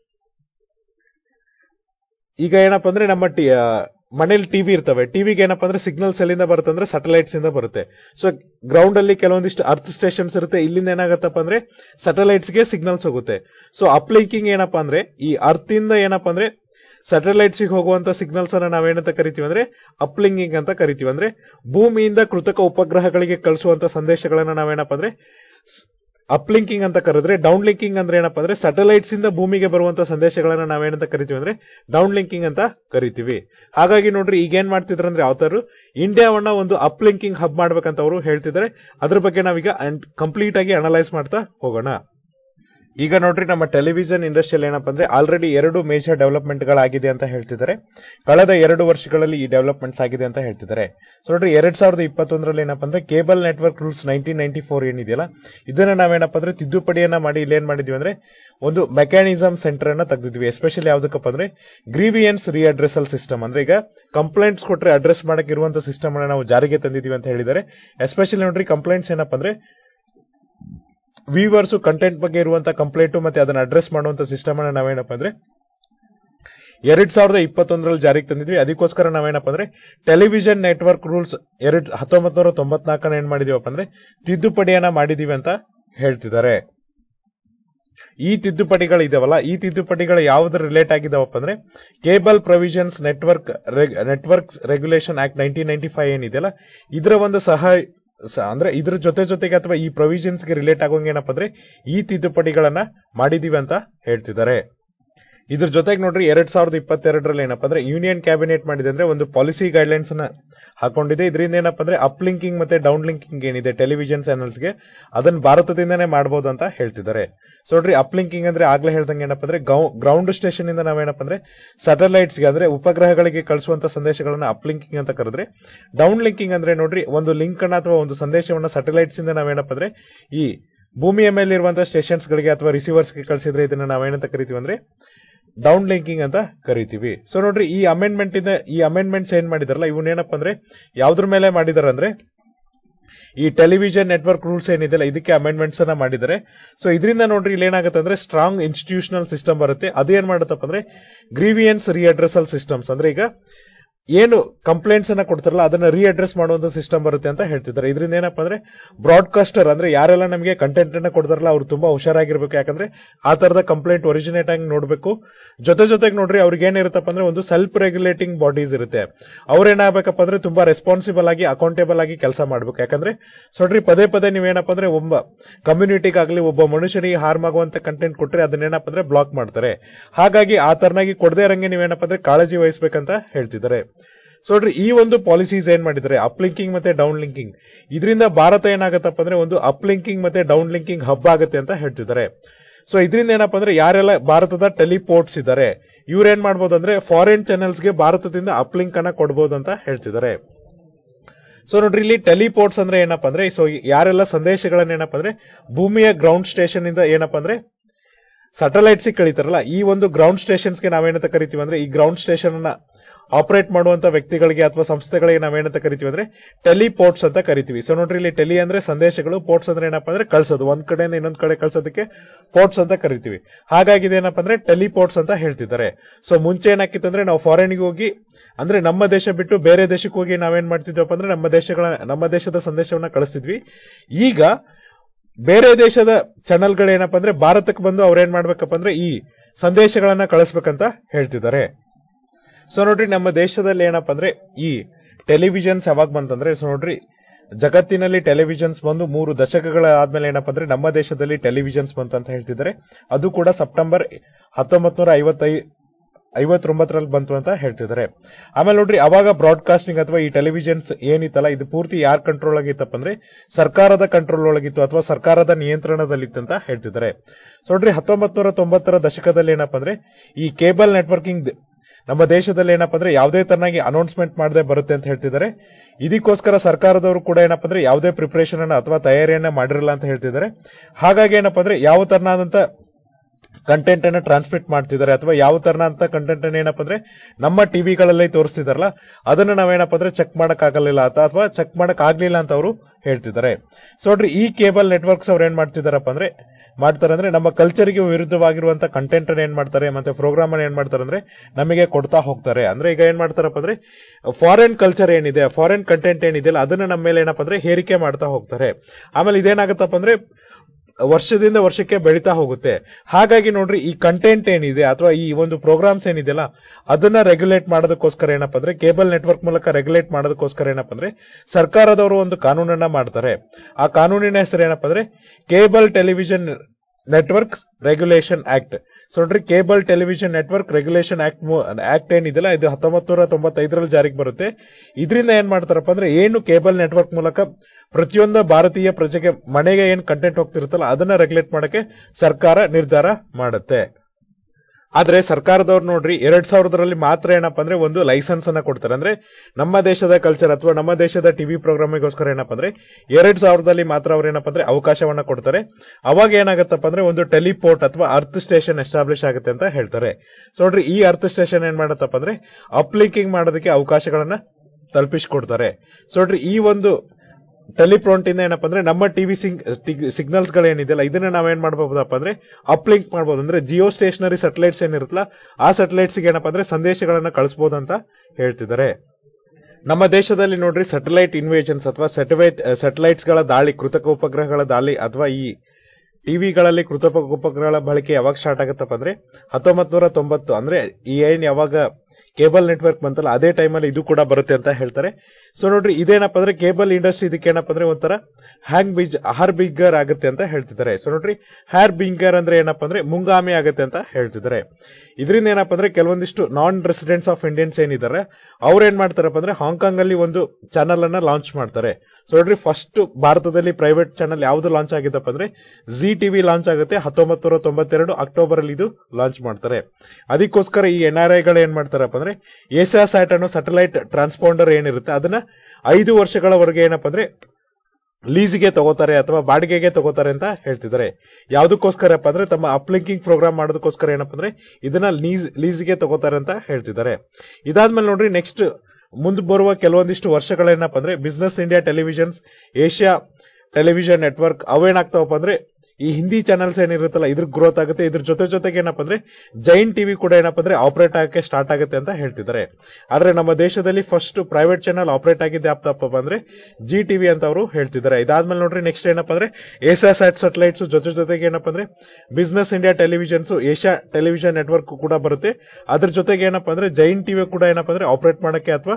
ಈಗ ಏನಪ್ಪಾ ಅಂದ್ರೆ ನಮ್ಮ ಟಿ ಮನೇಲಿ ಟಿವಿ ಇರ್ತವೆ ಟಿವಿಗೆ ಏನಪ್ಪಾ ಅಂದ್ರೆ ಸಿಗ್ನಲ್ಸ್ ಎಲ್ಲಿಂದ ಬರುತ್ತೆ ಅಂದ್ರೆ ಸ್ಯಾಟಲೈಟ್ಸ್ ಇಂದ ಬರುತ್ತೆ ಸೊ ಗ್ರೌಂಡ್ ಅಲ್ಲಿ ಕೆಲವೊಂದಿಷ್ಟು ಅರ್ತ್ ಸ್ಟೇಷನ್ಸ್ ಇರುತ್ತೆ ಇಲ್ಲಿಂದ ಏನಾಗತ್ತಪ್ಪ ಅಂದ್ರೆ ಸ್ಯಾಟಲೈಟ್ಸ್ ಗೆ ಸಿಗ್ನಲ್ಸ್ ಹೋಗುತ್ತೆ ಸೊ ಅಪ್ಲಿಂಕಿಂಗ್ ಏನಪ್ಪಾ ಅಂದ್ರೆ ಈ ಅರ್ತ್ ಇಂದ ಏನಪ್ಪಾ ಅಂದ್ರೆ ಸ್ಯಾಟಲೈಟ್ಸ್ ಹೋಗುವಂತ ಸಿಗ್ನಲ್ಸ್ ಅನ್ನ ನಾವೇನಂತ ಕರಿತೀವಿ ಅಂದ್ರೆ ಅಪ್ಲಿಂಕಿಂಗ್ ಅಂತ ಕರಿತೀವಿ ಅಂದ್ರೆ ಭೂಮಿಯಿಂದ ಕೃತಕ ಉಪಗ್ರಹಗಳಿಗೆ ಕಳಿಸುವಂತ ಸಂದೇಶಗಳನ್ನ ನಾವೇನಪ್ಪ ಅಂದ್ರೆ ಅಪ್ಲಿಂಕಿಂಗ್ ಅಂತ ಕರೆದ್ರೆ ಡೌನ್ ಲಿಂಕಿಂಗ್ ಅಂದ್ರೆ ಏನಪ್ಪಾ ಅಂದ್ರೆ ಸ್ಯಾಟಲೈಟ್ಸ್ ಇಂದ ಭೂಮಿಗೆ ಬರುವಂತ ಸಂದೇಶಗಳನ್ನ ನಾವೇನಂತ ಕರಿತೀವಿ ಅಂದ್ರೆ ಡೌನ್ ಲಿಂಕಿಂಗ್ ಅಂತ ಕರಿತೀವಿ ಹಾಗಾಗಿ ನೋಡ್ರಿ ಈಗ ಏನ್ ಮಾಡ್ತಿದ್ರು ಅಂದ್ರೆ ಅವತಾರು ಇಂಡಿಯಾವನ್ನ ಒಂದು ಅಪ್ಲಿಂಕಿಂಗ್ ಹಬ್ ಮಾಡ್ಬೇಕಂತ ಅವರು ಹೇಳ್ತಿದ್ದಾರೆ ಅದ್ರ ಬಗ್ಗೆ ನಾವೀಗ ಕಂಪ್ಲೀಟ್ ಆಗಿ ಅನಲೈಸ್ ಮಾಡ್ತಾ ಹೋಗೋಣ ಈಗ ನೋಡ್ರಿ ನಮ್ಮ ಟೆಲಿವಿಷನ್ ಇಂಡಸ್ಟ್ರಿಯಲ್ಲಿ ಏನಪ್ಪಾ ಅಂದ್ರೆ ಆಲ್ರೆಡಿ ಎರಡು ಮೇಜರ್ ಡೆವಲಪ್ಮೆಂಟ್ ಗಳಾಗಿದೆ ಅಂತ ಹೇಳ್ತಿದ್ದಾರೆ ಕಳೆದ ಎರಡು ವರ್ಷಗಳಲ್ಲಿ ಈ ಡೆವಲಪ್ಮೆಂಟ್ಸ್ ಆಗಿದೆ ಅಂತ ಹೇಳ್ತಿದ್ದಾರೆ ಸೊ ನೋಡ್ರಿ ಎರಡ್ ಸಾವಿರದ ಇಪ್ಪತ್ತೊಂದರಲ್ಲಿ ಏನಪ್ಪಾ ಅಂದ್ರೆ cable network rules nineteen ninety four ಏನಿದೆಯಲ್ಲ ಇದನ್ನ ನಾವೇನಪ್ಪ ಅಂದ್ರೆ ತಿದ್ದುಪಡಿಯನ್ನ ಮಾಡಿ ಇಲ್ಲಿ ಏನ್ ಮಾಡಿದ್ವಿ ಅಂದ್ರೆ ಒಂದು ಮೆಕ್ಯಾನಿಸಮ್ ಸೆಂಟರ್ ಅನ್ನ ತೆಗೆದಿದ್ವಿ ಎಸ್ಪೆಷಲಿ ಯಾವ್ದಕ್ಕಪ್ಪ ಅಂದ್ರೆ ಗ್ರೀವಿಯನ್ಸ್ ರೀಅಡ್ರೆಸಲ್ ಸಿಸ್ಟಮ್ ಅಂದ್ರೆ ಈಗ ಕಂಪ್ಲೇಂಟ್ಸ್ ಕೊಟ್ರೆ ಅಡ್ರೆಸ್ ಮಾಡಕ್ ಇರುವಂತ ಸಿಸ್ಟಮ್ ಅನ್ನ ನಾವು ಜಾರಿಗೆ ತಂದಿದೀವಿ ಅಂತ ಹೇಳಿದ್ದಾರೆ ಎಸ್ಪೆಷಲಿ ನೋಡ್ರಿ ಕಂಪ್ಲೇಂಟ್ಸ್ ಏನಪ್ಪಾ ಅಂದ್ರೆ ವೀವರ್ಸ್ ಕಂಟೆಂಟ್ ಬಗ್ಗೆ ಇರುವಂತ ಕಂಪ್ಲೇಂಟ್ ಮತ್ತೆ ಅದನ್ನ ಅಡ್ರೆಸ್ ಮಾಡುವಂತ ಸಿಸ್ಟಮ್ ಅನ್ನ ನಾವೇನಪ್ಪ ಅಂದ್ರೆ ಎರಡ್ ಸಾವಿರದ ಇಪ್ಪತ್ತೊಂದರಲ್ಲಿ ಜಾರಿಗೆ ತಂದಿದ್ವಿ ಅದಕ್ಕೋಸ್ಕರ ನಾವೇನಪ್ಪ ಅಂದ್ರೆ ಟೆಲಿವಿಷನ್ ನೆಟ್ವರ್ಕ್ ರೂಲ್ಸ್ ಎರಡ್ ಹತ್ತೊಂಬತ್ ನೂರ ತೊಂಬತ್ನಾಲ್ಕನ ಏನ್ ಮಾಡಿದೀವಪ್ಪ ಅಂದ್ರೆ ತಿದ್ದುಪಡಿಯನ್ನ ಮಾಡಿದೀವಿ ಅಂತ ಹೇಳ್ತಿದ್ದಾರೆ ಈ ತಿದ್ದುಪಡಿಗಳು ಇದಾವಲ್ಲ ಈ ತಿದ್ದುಪಡಿಗಳು ಯಾವ್ದು ರಿಲೇಟ್ ಆಗಿದಾವಪ್ಪ ಅಂದ್ರೆ cable provisions network network regulation act nineteen ninety five ಏನಿದೆಯಲ್ಲ ಇದರ ಒಂದು ಸಹಾಯ ಸ- ಅಂದ್ರೆ ಇದ್ರ ಜೊತೆ ಜೊತೆಗೆ ಅಥವಾ ಈ ಪ್ರೊವಿಷನ್ಸ್ ಗೆ ರಿಲೇಟ್ ಆಗೋಂಗೆ ಏನಪ್ಪ ಅಂದ್ರೆ ಈ ತಿದ್ದುಪಡಿಗಳನ್ನ ಮಾಡಿದೀವಿ ಅಂತ ಹೇಳ್ತಿದ್ದಾರೆ ಇದ್ರ ಜೊತೆಗೆ ನೋಡ್ರಿ ಎರಡ್ ಸಾವಿರದ ಇಪ್ಪತ್ತೆರಡರಲ್ಲಿ ಏನಪ್ಪ ಅಂದ್ರೆ ಯೂನಿಯನ್ ಕ್ಯಾಬಿನೆಟ್ ಮಾಡಿದೆ ಅಂದ್ರೆ ಒಂದು ಪಾಲಿಸಿ ಗೈಡ್ಲೈನ್ಸ್ ಅನ್ನ ಹಾಕೊಂಡಿದೆ ಇದರಿಂದ ಏನಪ್ಪ ಅಂದ್ರೆ ಅಪ್ ಲಿಂಕಿಂಗ್ ಮತ್ತೆ ಡೌನ್ ಲಿಂಕಿಂಗ್ ಏನಿದೆ ಟೆಲಿವಿಷನ್ ಚಾನೆಲ್ಸ್ ಗೆ ಅದನ್ನ ಭಾರತದಿಂದನೇ ಮಾಡಬಹುದು ಅಂತ ಹೇಳ್ತಿದ್ದಾರೆ ಸೊ ನೋಡ್ರಿ ಅಪ್ ಲಿಂಕಿಂಗ್ ಅಂದ್ರೆ ಆಗ್ಲೇ ಹೇಳ್ದಂಗೆ ಏನಪ್ಪ ಅಂದ್ರೆ ಗ್ರೌಂಡ್ ಸ್ಟೇಷನ್ ಇಂದ ನಾವೇನಪ್ಪ ಅಂದ್ರೆ ಸ್ಯಾಟಲೈಟ್ಸ್ ಗೆ ಅಂದ್ರೆ ಉಪಗ್ರಹಗಳಿಗೆ ಕಳಿಸುವಂತ ಸಂದೇಶಗಳನ್ನ ಅಪ್ ಲಿಂಕಿಂಗ್ ಅಂತ ಕರೆದ್ರೆ ಡೌನ್ ಲಿಂಕಿಂಗ್ ಅಂದ್ರೆ ನೋಡ್ರಿ ಒಂದು ಲಿಂಕ್ ಅನ್ನ ಅಥವಾ ಒಂದು ಸಂದೇಶವನ್ನ ಸ್ಯಾಟಲೈಟ್ಸ್ ಇಂದ ನಾವೇನಪ್ಪ ಅಂದ್ರೆ ಈ ಭೂಮಿಯ ಮೇಲೆ ಇರುವಂತಹ ಸ್ಟೇಷನ್ಸ್ ಗಳಿಗೆ ಅಥವಾ ರಿಸೀವರ್ಸ್ ಗೆ ಕಳಿಸಿದ್ರೆ ಇದನ್ನ ನಾವೇನಂತ ಕರಿತೀವಿ ಅಂದ್ರೆ ಡೌನ್ ಲಿಂಕಿಂಗ್ ಅಂತ ಕರಿತೀವಿ ಸೊ ನೋಡ್ರಿ ಈ ಅಮೆಂಡ್ಮೆಂಟ್ ಇಂದ ಈ ಅಮೆಂಡ್ಮೆಂಟ್ಸ್ ಏನ್ ಮಾಡಿದಾರಲ್ಲ ಇವನ್ನೇನಪ್ಪ ಅಂದ್ರೆ ಯಾವ್ದ್ರ ಮೇಲೆ ಮಾಡಿದಾರೆ ಅಂದ್ರೆ ಈ ಟೆಲಿವಿಷನ್ ನೆಟ್ವರ್ಕ್ ರೂಲ್ಸ್ ಏನಿದೆಯಲ್ಲ ಇದಕ್ಕೆ ಅಮೆಂಡ್ಮೆಂಟ್ಸ್ ಅನ್ನ ಮಾಡಿದ್ದಾರೆ ಸೊ ಇದರಿಂದ ನೋಡ್ರಿ ಇಲ್ಲಿ ಏನಾಗುತ್ತೆ ಅಂದ್ರೆ ಸ್ಟ್ರಾಂಗ್ ಇನ್ಸ್ಟಿಟ್ಯೂಷನಲ್ ಸಿಸ್ಟಮ್ ಬರುತ್ತೆ ಅದು ಏನ್ ಮಾಡುತ್ತಪ್ಪ ಅಂದ್ರೆ ಗ್ರೀವಿಯನ್ಸ್ ರೀಅಡ್ರೆಸಲ್ ಸಿಸ್ಟಮ್ಸ್ ಅಂದ್ರೆ ಈಗ ಏನು ಕಂಪ್ಲೇಂಟ್ಸ್ ಅನ್ನ ಕೊಡ್ತಾರಲ್ಲ ಅದನ್ನ ರೀಅಡ್ರೆಸ್ ಮಾಡುವಂತ ಸಿಸ್ಟಮ್ ಬರುತ್ತೆ ಅಂತ ಹೇಳ್ತಿದ್ದಾರೆ ಇದರಿಂದ ಏನಪ್ಪಾ ಅಂದ್ರೆ ಬ್ರಾಡ್ಕಾಸ್ಟರ್ ಅಂದ್ರೆ ಯಾರೆಲ್ಲ ನಮಗೆ ಕಂಟೆಂಟ್ ಅನ್ನ ಕೊಡ್ತಾರಲ್ಲ ಅವ್ರು ತುಂಬಾ ಹುಷಾರಾಗಿರ್ಬೇಕು ಯಾಕಂದ್ರೆ ಆ ತರದ ಕಂಪ್ಲೇಂಟ್ ಒರಿಜಿನೇಟ್ ಆಗಿ ನೋಡ್ಬೇಕು ಜೊತೆ ಜೊತೆಗೆ ನೋಡ್ರಿ ಅವ್ರಿಗೆ ಏನಿರುತ್ತಪ್ಪ ಅಂದ್ರೆ ಒಂದು ಸೆಲ್ಫ್ ರೆಗ್ಯುಲೇಟಿಂಗ್ ಬಾಡೀಸ್ ಇರುತ್ತೆ ಅವ್ರೇನಾಗಬೇಕಪ್ಪ ಅಂದ್ರೆ ತುಂಬಾ ರೆಸ್ಪಾನ್ಸಿಬಲ್ ಆಗಿ ಅಕೌಂಟೇಬಲ್ ಆಗಿ ಕೆಲಸ ಮಾಡ್ಬೇಕು ಯಾಕಂದ್ರೆ ಸೊ ನೋಡ್ರಿ ಪದೇ ಪದೇ ನೀವೇನಪ್ಪ ಅಂದ್ರೆ ಒಬ್ಬ ಕಮ್ಯುನಿಟಿಗಾಗ್ಲಿ ಒಬ್ಬ ಮನುಷ್ಯನಿಗೆ ಹಾರ್ಮ್ ಆಗುವಂತ ಕಂಟೆಂಟ್ ಕೊಟ್ರೆ ಅದನ್ನೇನಪ್ಪ ಅಂದ್ರೆ ಬ್ಲಾಕ್ ಮಾಡ್ತಾರೆ ಹಾಗಾಗಿ ಆ ತರನಾಗಿ ಕೊಡದೇ ಇರಂಗೆ ನೀವೇನಪ್ಪ ಅಂದ್ರೆ ಕಾಳಜಿ ವಹಿಸ್ಬೇಕಂತ ಹೇಳ್ತಿದ್ದಾರೆ ಸೊ ನೋಡ್ರಿ ಈ ಒಂದು ಪಾಲಿಸೀಸ್ ಏನ್ ಮಾಡಿದ್ದಾರೆ ಅಪ್ ಲಿಂಕಿಂಗ್ ಮತ್ತೆ ಡೌನ್ ಲಿಂಕಿಂಗ್ ಇದರಿಂದ ಭಾರತ ಏನಾಗತ್ತಪ್ಪ ಅಂದ್ರೆ ಒಂದು ಅಪ್ ಲಿಂಕಿಂಗ್ ಮತ್ತೆ ಡೌನ್ ಲಿಂಕಿಂಗ್ ಹಬ್ ಆಗುತ್ತೆ ಅಂತ ಹೇಳ್ತಿದ್ದಾರೆ ಸೊ ಇದರಿಂದ ಏನಪ್ಪ ಅಂದ್ರೆ ಯಾರೆಲ್ಲ ಭಾರತದ ಟೆಲಿಪೋರ್ಟ್ಸ್ ಇದ್ದಾರೆ ಇವ್ರೇನ್ ಮಾಡ್ಬೋದು ಅಂದ್ರೆ ಫಾರಿನ್ ಚಾನೆಲ್ಸ್ಗೆ ಭಾರತದಿಂದ ಅಪ್ ಲಿಂಕ್ ಅನ್ನ ಕೊಡಬಹುದು ಅಂತ ಹೇಳ್ತಿದ್ದಾರೆ ಸೊ ನೋಡ್ರಿ ಇಲ್ಲಿ ಟೆಲಿಪೋರ್ಟ್ಸ್ ಅಂದ್ರೆ ಏನಪ್ಪಾ ಅಂದ್ರೆ ಸೊ ಯಾರೆಲ್ಲ ಸಂದೇಶಗಳನ್ನ ಏನಪ್ಪಾ ಅಂದ್ರೆ ಭೂಮಿಯ ಗ್ರೌಂಡ್ ಸ್ಟೇಷನ್ ಇಂದ ಏನಪ್ಪಾ ಅಂದ್ರೆ ಸ್ಯಾಟಲೈಟ್ಸ್ ಕಳಿತಾರಲ್ಲ ಈ ಒಂದು ಗ್ರೌಂಡ್ ಸ್ಟೇಷನ್ಸ್ಗೆ ನಾವೇನಂತ ಕರಿತೀವಿ ಅಂದ್ರೆ ಈ ಗ್ರೌಂಡ್ ಸ್ಟೇಷನ್ ಅನ್ನ ಆಪರೇಟ್ ಮಾಡುವಂತ ವ್ಯಕ್ತಿಗಳಿಗೆ ಅಥವಾ ಸಂಸ್ಥೆಗಳಿಗೆ ನಾವೇನಂತ ಕರಿತೀವಿ ಅಂದ್ರೆ ಟೆಲಿಪೋರ್ಟ್ಸ್ ಅಂತ ಕರಿತೀವಿ ಸೊ ನೋಡ್ರಿ ಇಲ್ಲಿ ಟೆಲಿ ಅಂದ್ರೆ ಸಂದೇಶಗಳು ಪೋರ್ಟ್ಸ್ ಅಂದ್ರೆ ಏನಪ್ಪಾ ಅಂದ್ರೆ ಕಳ್ಸೋದು ಒಂದ್ ಕಡೆಯಿಂದ ಇನ್ನೊಂದ್ ಕಡೆ ಕಳ್ಸೋದಕ್ಕೆ ಪೋರ್ಟ್ಸ್ ಅಂತ ಕರಿತೀವಿ ಹಾಗಾಗಿ ಇದೇನಪ್ಪ ಅಂದ್ರೆ ಟೆಲಿಪೋರ್ಟ್ಸ್ ಅಂತ ಹೇಳ್ತಿದ್ದಾರೆ ಸೊ ಮುಂಚೆ ಏನಾಕಿತ್ತು ಅಂದ್ರೆ ನಾವು ಫಾರಿನ್ಗೆ ಹೋಗಿ ಅಂದ್ರೆ ನಮ್ಮ ದೇಶ ಬಿಟ್ಟು ಬೇರೆ ದೇಶಕ್ಕೆ ಹೋಗಿ ನಾವೇನ್ ಮಾಡ್ತಿದ್ವಪ್ಪ ಅಂದ್ರೆ ನಮ್ಮ ದೇಶಗಳ ನಮ್ಮ ದೇಶದ ಸಂದೇಶವನ್ನ ಕಳಿಸ್ತಿದ್ವಿ ಈಗ ಬೇರೆ ದೇಶದ ಚಾನೆಲ್ಗಳು ಏನಪ್ಪಾ ಅಂದ್ರೆ ಭಾರತಕ್ಕೆ ಬಂದು ಅವ್ರೇನ್ ಮಾಡ್ಬೇಕಪ್ಪ ಅಂದ್ರೆ ಈ ಸಂದೇಶಗಳನ್ನ ಕಳಿಸ್ಬೇಕಂತ ಹೇಳ್ತಿದ್ದಾರೆ ಸೊ ನೋಡ್ರಿ ನಮ್ಮ ದೇಶದಲ್ಲಿ ಏನಪ್ಪಾ ಅಂದ್ರೆ ಈ ಟೆಲಿವಿಷನ್ಸ್ ಯಾವಾಗ ಬಂತಂದ್ರೆ ಸೊ ನೋಡ್ರಿ ಜಗತ್ತಿನಲ್ಲಿ ಟೆಲಿವಿಷನ್ಸ್ ಬಂದು ಮೂರು ದಶಕಗಳ ಆದ್ಮೇಲೆ ಏನಪ್ಪಾ ಅಂದ್ರೆ ನಮ್ಮ ದೇಶದಲ್ಲಿ ಟೆಲಿವಿಷನ್ಸ್ ಬಂತು ಅಂತ ಹೇಳ್ತಿದ್ದಾರೆ ಅದು ಕೂಡ ಸೆಪ್ಟೆಂಬರ್ ಹತ್ತೊಂಬತ್ ನೂರ ಐವತ್ತೈ ಐವತ್ತೊಂಬತ್ತರಲ್ಲಿ ಬಂತು ಅಂತ ಹೇಳ್ತಿದ್ದಾರೆ ಆಮೇಲೆ ನೋಡ್ರಿ ಅವಾಗ ಬ್ರಾಡ್ಕಾಸ್ಟಿಂಗ್ ಅಥವಾ ಈ ಟೆಲಿವಿಷನ್ಸ್ ಏನಿತ್ತಲ್ಲ ಇದು ಪೂರ್ತಿ ಯಾರ್ ಕಂಟ್ರೋಲ್ ಆಗಿತ್ತಪ್ಪ ಅಂದ್ರೆ ಸರ್ಕಾರದ ಕಂಟ್ರೋಲ್ ಒಳಗಿತ್ತು ಅಥವಾ ಸರ್ಕಾರದ ನಿಯಂತ್ರಣದಲ್ಲಿತ್ತು ಅಂತ ಹೇಳ್ತಿದ್ದಾರೆ ಸೊ ನೋಡ್ರಿ ಹತ್ತೊಂಬತ್ ನೂರ ತೊಂಬತ್ತರ ದಶಕದಲ್ಲಿ ಏನಪ್ಪಾ ಅಂದ್ರೆ ಈ ಕೇಬಲ್ ನೆಟ್ವರ್ಕಿಂಗ್ ನಮ್ಮ ದೇಶದಲ್ಲಿ ಏನಪ್ಪಾ ಅಂದ್ರೆ ಯಾವುದೇ ತರನಾಗಿ ಅನೌನ್ಸ್ಮೆಂಟ್ ಮಾಡದೆ ಬರುತ್ತೆ ಅಂತ ಹೇಳ್ತಿದ್ದಾರೆ ಇದಕ್ಕೋಸ್ಕರ ಸರ್ಕಾರದವರು ಕೂಡ ಏನಪ್ಪಾ ಅಂದ್ರೆ ಯಾವುದೇ ಪ್ರಿಪರೇಷನ್ ಅನ್ನ ಅಥವಾ ತಯಾರಿಯನ್ನ ಮಾಡಿರಲ್ಲ ಅಂತ ಹೇಳ್ತಿದ್ದಾರೆ ಹಾಗಾಗಿ ಏನಪ್ಪಾ ಅಂದ್ರೆ ಯಾವ ತರನಾದಂತ ಕಂಟೆಂಟ್ ಅನ್ನ ಟ್ರಾನ್ಸ್ಮಿಟ್ ಮಾಡ್ತಿದ್ದಾರೆ ಅಥವಾ ಯಾವ ತರನಾದಂತ ಕಂಟೆಂಟ್ ಅನ್ನ ಏನಪ್ಪಾ ಅಂದ್ರೆ ನಮ್ಮ ಟಿವಿಗಳಲ್ಲಿ ತೋರಿಸ್ತಿದಾರಲ್ಲ ಅದನ್ನ ನಾವೇನಪ್ಪ ಅಂದ್ರೆ ಚೆಕ್ ಮಾಡಕ್ ಆಗಲಿಲ್ಲ ಅಥವಾ ಚೆಕ್ ಮಾಡಕ್ ಆಗ್ಲಿಲ್ಲ ಅಂತ ಅವರು ಹೇಳ್ತಿದ್ದಾರೆ ಸೊ ನೋಡ್ರಿ ಈ ಕೇಬಲ್ ನೆಟ್ವರ್ಕ್ಸ್ ಅವ್ರು ಏನ್ ಮಾಡ್ತಿದಾರಪ್ಪ ಅಂದ್ರೆ ಮಾಡ್ತಾರೆ ಅಂದ್ರೆ ನಮ್ಮ ಕಲ್ಚರ್ಗೆ ವಿರುದ್ಧವಾಗಿರುವಂತ ಕಂಟೆಂಟ್ ಅನ್ನ ಏನ್ ಮಾಡ್ತಾರೆ ಮತ್ತೆ ಪ್ರೋಗ್ರಾಮ್ ಅನ್ನ ಏನ್ ಮಾಡ್ತಾರೆ ಅಂದ್ರೆ ನಮಗೆ ಕೊಡ್ತಾ ಹೋಗ್ತಾರೆ ಅಂದ್ರೆ ಈಗ ಏನ್ ಮಾಡ್ತಾರಪ್ಪ ಅಂದ್ರೆ ಫಾರಿನ್ ಕಲ್ಚರ್ ಏನಿದೆ ಫಾರಿನ್ ಕಂಟೆಂಟ್ ಏನಿದೆ ಅದನ್ನ ನಮ್ಮ ಮೇಲೆ ಏನಪ್ಪ ಅಂದ್ರೆ ಹೇರಿಕೆ ಮಾಡ್ತಾ ಹೋಗ್ತಾರೆ ಆಮೇಲೆ ಇದೇನಾಗತ್ತಪ್ಪ ಅಂದ್ರೆ ವರ್ಷದಿಂದ ವರ್ಷಕ್ಕೆ ಬೆಳೀತಾ ಹೋಗುತ್ತೆ ಹಾಗಾಗಿ ನೋಡ್ರಿ ಈ ಕಂಟೆಂಟ್ ಏನಿದೆ ಅಥವಾ ಈ ಒಂದು ಪ್ರೋಗ್ರಾಮ್ಸ್ ಏನಿದೆಯಲ್ಲ ಅದನ್ನ ರೆಗ್ಯುಲೇಟ್ ಮಾಡೋದಕ್ಕೋಸ್ಕರ ಏನಪ್ಪಾ ಅಂದ್ರೆ ಕೇಬಲ್ ನೆಟ್ವರ್ಕ್ ಮೂಲಕ ರೆಗ್ಯುಲೇಟ್ ಮಾಡೋದಕ್ಕೋಸ್ಕರ ಏನಪ್ಪಾ ಅಂದ್ರೆ ಸರ್ಕಾರದವರು ಒಂದು ಕಾನೂನನ್ನ ಮಾಡ್ತಾರೆ ಆ ಕಾನೂನಿನ ಹೆಸರು ಏನಪ್ಪಾ ಅಂದ್ರೆ cable television network regulation act so ನೋಡ್ರಿ cable television network regulation act act ಏನಿದೆಯಲ್ಲ ಇದು ಹತ್ತೊಂಬತ್ತು ನೂರ ತೊಂಬತ್ತೈದರಲ್ಲಿ ಜಾರಿಗೆ ಬರುತ್ತೆ ಇದರಿಂದ ಏನ್ ಮಾಡ್ತಾರಪ್ಪ ಅಂದ್ರೆ ಏನು ಕೇಬಲ್ ನೆಟ್ವರ್ಕ್ ಮೂಲಕ ಪ್ರತಿಯೊಂದು ಭಾರತೀಯ ಪ್ರಜೆಗೆ ಮನೆಗೆ ಏನ್ ಕಂಟೆಂಟ್ ಹೋಗ್ತಿರುತ್ತಲ್ಲ ಅದನ್ನ ರೆಗ್ಯುಲೇಟ್ ಮಾಡಕ್ಕೆ ಸರ್ಕಾರ ನಿರ್ಧಾರ ಮಾಡುತ್ತೆ ಆದ್ರೆ ಸರ್ಕಾರದವ್ರು ನೋಡ್ರಿ ಎರಡ್ ಸಾವಿರದಲ್ಲಿ ಮಾತ್ರ ಏನಪ್ಪಾ ಅಂದ್ರೆ ಒಂದು ಲೈಸೆನ್ಸ್ ಅನ್ನ ಕೊಡ್ತಾರೆ ಅಂದ್ರೆ ನಮ್ಮ ದೇಶದ ಕಲ್ಚರ್ ಅಥವಾ ನಮ್ಮ ದೇಶದ ಟಿವಿ ಪ್ರೋಗ್ರಾಮಿಗೋಸ್ಕರ ಏನಪ್ಪಾ ಅಂದ್ರೆ ಎರಡ್ ಸಾವಿರದಲ್ಲಿ ಮಾತ್ರ ಅವ್ರು ಏನಪ್ಪಾ ಅಂದ್ರೆ ಅವಕಾಶವನ್ನ ಕೊಡ್ತಾರೆ ಅವಾಗ ಏನಾಗತ್ತಪ್ಪ ಅಂದ್ರೆ ಒಂದು ಟೆಲಿಪೋರ್ಟ್ ಅಥವಾ ಅರ್ತ್ ಸ್ಟೇಷನ್ ಎಸ್ಟಾಬ್ಲಿಷ್ ಆಗುತ್ತೆ ಅಂತ ಹೇಳ್ತಾರೆ ಸೊ ನೋಡ್ರಿ ಈ ಅರ್ತ್ ಸ್ಟೇಷನ್ ಏನ್ ಮಾಡತ್ತಪ್ಪ ಅಂದ್ರೆ ಅಪ್ಲಿಂಕಿಂಗ್ ಮಾಡೋದಕ್ಕೆ ಅವಕಾಶಗಳನ್ನ ತಲುಪಿಸ್ಕೊಡ್ತಾರೆ ಸೊ ನೋಡ್ರಿ ಈ ಒಂದು ಟೆಲಿಪ್ರೋಂಟ್ ಇಂದ ಏನಪ್ಪಾ ಅಂದ್ರೆ ನಮ್ಮ ಟಿವಿ ಸಿಗ್ನಲ್ಸ್ ಗಳು ಏನಿದೆಯಲ್ಲ ಇದನ್ನ ನಾವೇನ್ ಮಾಡಬಹುದಪ್ಪ ಅಂದ್ರೆ ಅಪ್ಲಿಂಕ್ ಮಾಡಬಹುದು ಅಂದ್ರೆ ಜಿಯೋ ಸ್ಟೇಷನರಿ ಸೆಟಲೈಟ್ಸ್ ಏನಿರುತ್ತಲ್ಲ ಆ ಸೆಟಲೈಟ್ಸ್ ಏನಪ್ಪಾ ಅಂದ್ರೆ ಸಂದೇಶಗಳನ್ನ ಕಳಿಸಬಹುದು ಅಂತ ಹೇಳ್ತಿದ್ದಾರೆ ನಮ್ಮ ದೇಶದಲ್ಲಿ ನೋಡ್ರಿ ಸೆಟಲೈಟ್ ಇನ್ವೇಷನ್ಸ್ ಅಥವಾ ಸೆಟಲೈಟ್ ಸೆಟಲೈಟ್ಸ್ ಗಳ ದಾಳಿ ಕೃತಕ ಉಪಗ್ರಹಗಳ ದಾಳಿ ಅಥವಾ ಈ ಟಿವಿಗಳಲ್ಲಿ ಕೃತಕ ಉಪಗ್ರಹಗಳ ಬಳಕೆ ಯಾವಾಗ ಸ್ಟಾರ್ಟ್ ಆಗುತ್ತಪ್ಪ ಅಂದ್ರೆ ಹತ್ತೊಂಬತ್ ನೂರ ತೊಂಬತ್ತು ಅಂದ್ರೆ ಈ ಏನ್ ಯಾವಾಗ ಕೇಬಲ್ ನೆಟ್ವರ್ಕ್ ಬಂತಲ್ಲ ಅದೇ ಟೈಮಲ್ಲಿ ಇದು ಕೂಡ ಬರುತ್ತೆ ಅಂತ ಹೇಳ್ತಾರೆ ಸೊ ನೋಡ್ರಿ ಇದೇನಪ್ಪ ಅಂದ್ರೆ ಕೇಬಲ್ ಇಂಡಸ್ಟ್ರಿ ಇದಕ್ಕೆ ಏನಪ್ಪ ಅಂದ್ರೆ ಒಂಥರ ಹ್ಯಾಂಗ್ ಬಿಜ್ ಹಾರ್ ಬಿಗ್ಗರ್ ಆಗುತ್ತೆ ಅಂತ ಹೇಳ್ತಿದ್ದಾರೆ ಸೊ ನೋಡ್ರಿ ಹ್ಯಾರ್ ಬಿಂಗರ್ ಅಂದ್ರೆ ಏನಪ್ಪ ಅಂದ್ರೆ ಮುಂಗಾಮಿ ಆಗುತ್ತೆ ಅಂತ ಹೇಳ್ತಿದ್ದಾರೆ ಇದರಿಂದ ಏನಪ್ಪ ಅಂದ್ರೆ ಕೆಲವೊಂದಿಷ್ಟು ನಾನ್ ರೆಸಿಡೆಂಟ್ಸ್ ಆಫ್ ಇಂಡಿಯನ್ಸ್ ಏನಿದ್ದಾರೆ ಅವ್ರು ಏನ್ ಮಾಡ್ತಾರಪ್ಪ ಅಂದ್ರೆ ಹಾಂಗ್ಕಾಂಗ್ ಅಲ್ಲಿ ಒಂದು ಚಾನಲ್ ಅನ್ನ ಲಾಂಚ್ ಮಾಡ್ತಾರೆ ಸೊ ನೋಡ್ರಿ ಫಸ್ಟ್ ಭಾರತದಲ್ಲಿ ಪ್ರೈವೇಟ್ ಚಾನಲ್ ಯಾವ್ದು ಲಾಂಚ್ ಆಗಿದ್ದಪ್ಪ ಅಂದ್ರೆ ಜಿ ಟಿವಿ ಲಾಂಚ್ ಆಗುತ್ತೆ ಹತ್ತೊಂಬತ್ತು ನೂರ ತೊಂಬತ್ತೆರಡು ಅಕ್ಟೋಬರ್ ಅಲ್ಲಿ ಇದು ಲಾಂಚ್ ಮಾಡ್ತಾರೆ ಅದಕ್ಕೋಸ್ಕರ ಈ ಎನ್ ಆರ್ ಐಗಳು ಏನ್ ಮಾಡ್ತಾರಪ್ಪ ಅಂದ್ರೆ ಏಸಾ ಸ್ಯಾಟ್ ಅನ್ನೋ ಸ್ಯಾಟಲೈಟ್ ಟ್ರಾನ್ಸ್ಪಾಂಡರ್ ಏನಿರುತ್ತೆ ಅದನ್ನ ಐದು ವರ್ಷಗಳವರೆಗೆ ಏನಪ್ಪ ಅಂದ್ರೆ ಲೀಸಿಗೆ ತಗೋತಾರೆ ಅಥವಾ ಬಾಡಿಗೆಗೆ ತಗೋತಾರೆ ಅಂತ ಹೇಳ್ತಿದ್ದಾರೆ ಯಾವ್ದಕ್ಕೋಸ್ಕರಪ್ಪ ಅಂದ್ರೆ ತಮ್ಮ ಅಪ್ಲಿಂಕಿಂಗ್ ಪ್ರೋಗ್ರಾಮ್ ಮಾಡೋದಕ್ಕೋಸ್ಕರ ಏನಪ್ಪ ಅಂದ್ರೆ ಇದನ್ನ ಲೀಸ್ ಲೀಸಿಗೆ ತಗೋತಾರೆ ಅಂತ ಹೇಳ್ತಿದ್ದಾರೆ ಇದಾದ್ಮೇಲೆ ನೋಡ್ರಿ ನೆಕ್ಸ್ಟ್ ಮುಂದೆ ಬರುವ ಕೆಲವೊಂದಿಷ್ಟು ವರ್ಷಗಳೇನಪ್ಪ ಅಂದ್ರೆ business India televisions Asia television network ಅವೇನಾಗ್ತಾವಪ್ಪ ಅಂದ್ರೆ ಈ ಹಿಂದಿ ಚಾನಲ್ಸ್ ಏನಿರುತ್ತಲ್ಲ ಇದ್ರ ಗ್ರೋತ್ ಆಗುತ್ತೆ ಇದ್ರ ಜೊತೆ ಜೊತೆಗೆ ಏನಪ್ಪ ಅಂದ್ರೆ ಜೈನ್ ಟಿವಿ ಕೂಡ ಏನಪ್ಪ ಅಂದ್ರೆ ಆಪರೇಟ್ ಆಗಕ್ಕೆ ಸ್ಟಾರ್ಟ್ ಆಗುತ್ತೆ ಅಂತ ಹೇಳ್ತಿದ್ದಾರೆ ಆದ್ರೆ ನಮ್ಮ ದೇಶದಲ್ಲಿ ಫಸ್ಟ್ ಪ್ರೈವೇಟ್ ಚಾನಲ್ ಆಪರೇಟ್ ಆಗಿದ್ದೆ ಯಾಪ್ತಪ್ಪ ಅಂದ್ರೆ ಜಿ ಟಿವಿ ಅಂತ ಅವರು ಹೇಳ್ತಿದ್ದಾರೆ ಇದಾದ್ಮೇಲೆ ನೋಡ್ರಿ ನೆಕ್ಸ್ಟ್ ಏನಪ್ಪ ಅಂದ್ರೆ ಏಸಾ ಸ್ಯಾಟ್ ಸೆಟಲೈಟ್ಸ್ ಜೊತೆ ಜೊತೆಗೆ ಏನಪ್ಪ ಅಂದ್ರೆ business India televisions Asia television network ಕೂಡ ಬರುತ್ತೆ ಅದ್ರ ಜೊತೆಗೆ ಏನಪ್ಪ ಅಂದ್ರೆ ಜೈನ್ ಟಿವಿ ಕೂಡ ಏನಪ್ಪ ಅಂದ್ರೆ ಆಪರೇಟ್ ಮಾಡಕ್ಕೆ ಅಥವಾ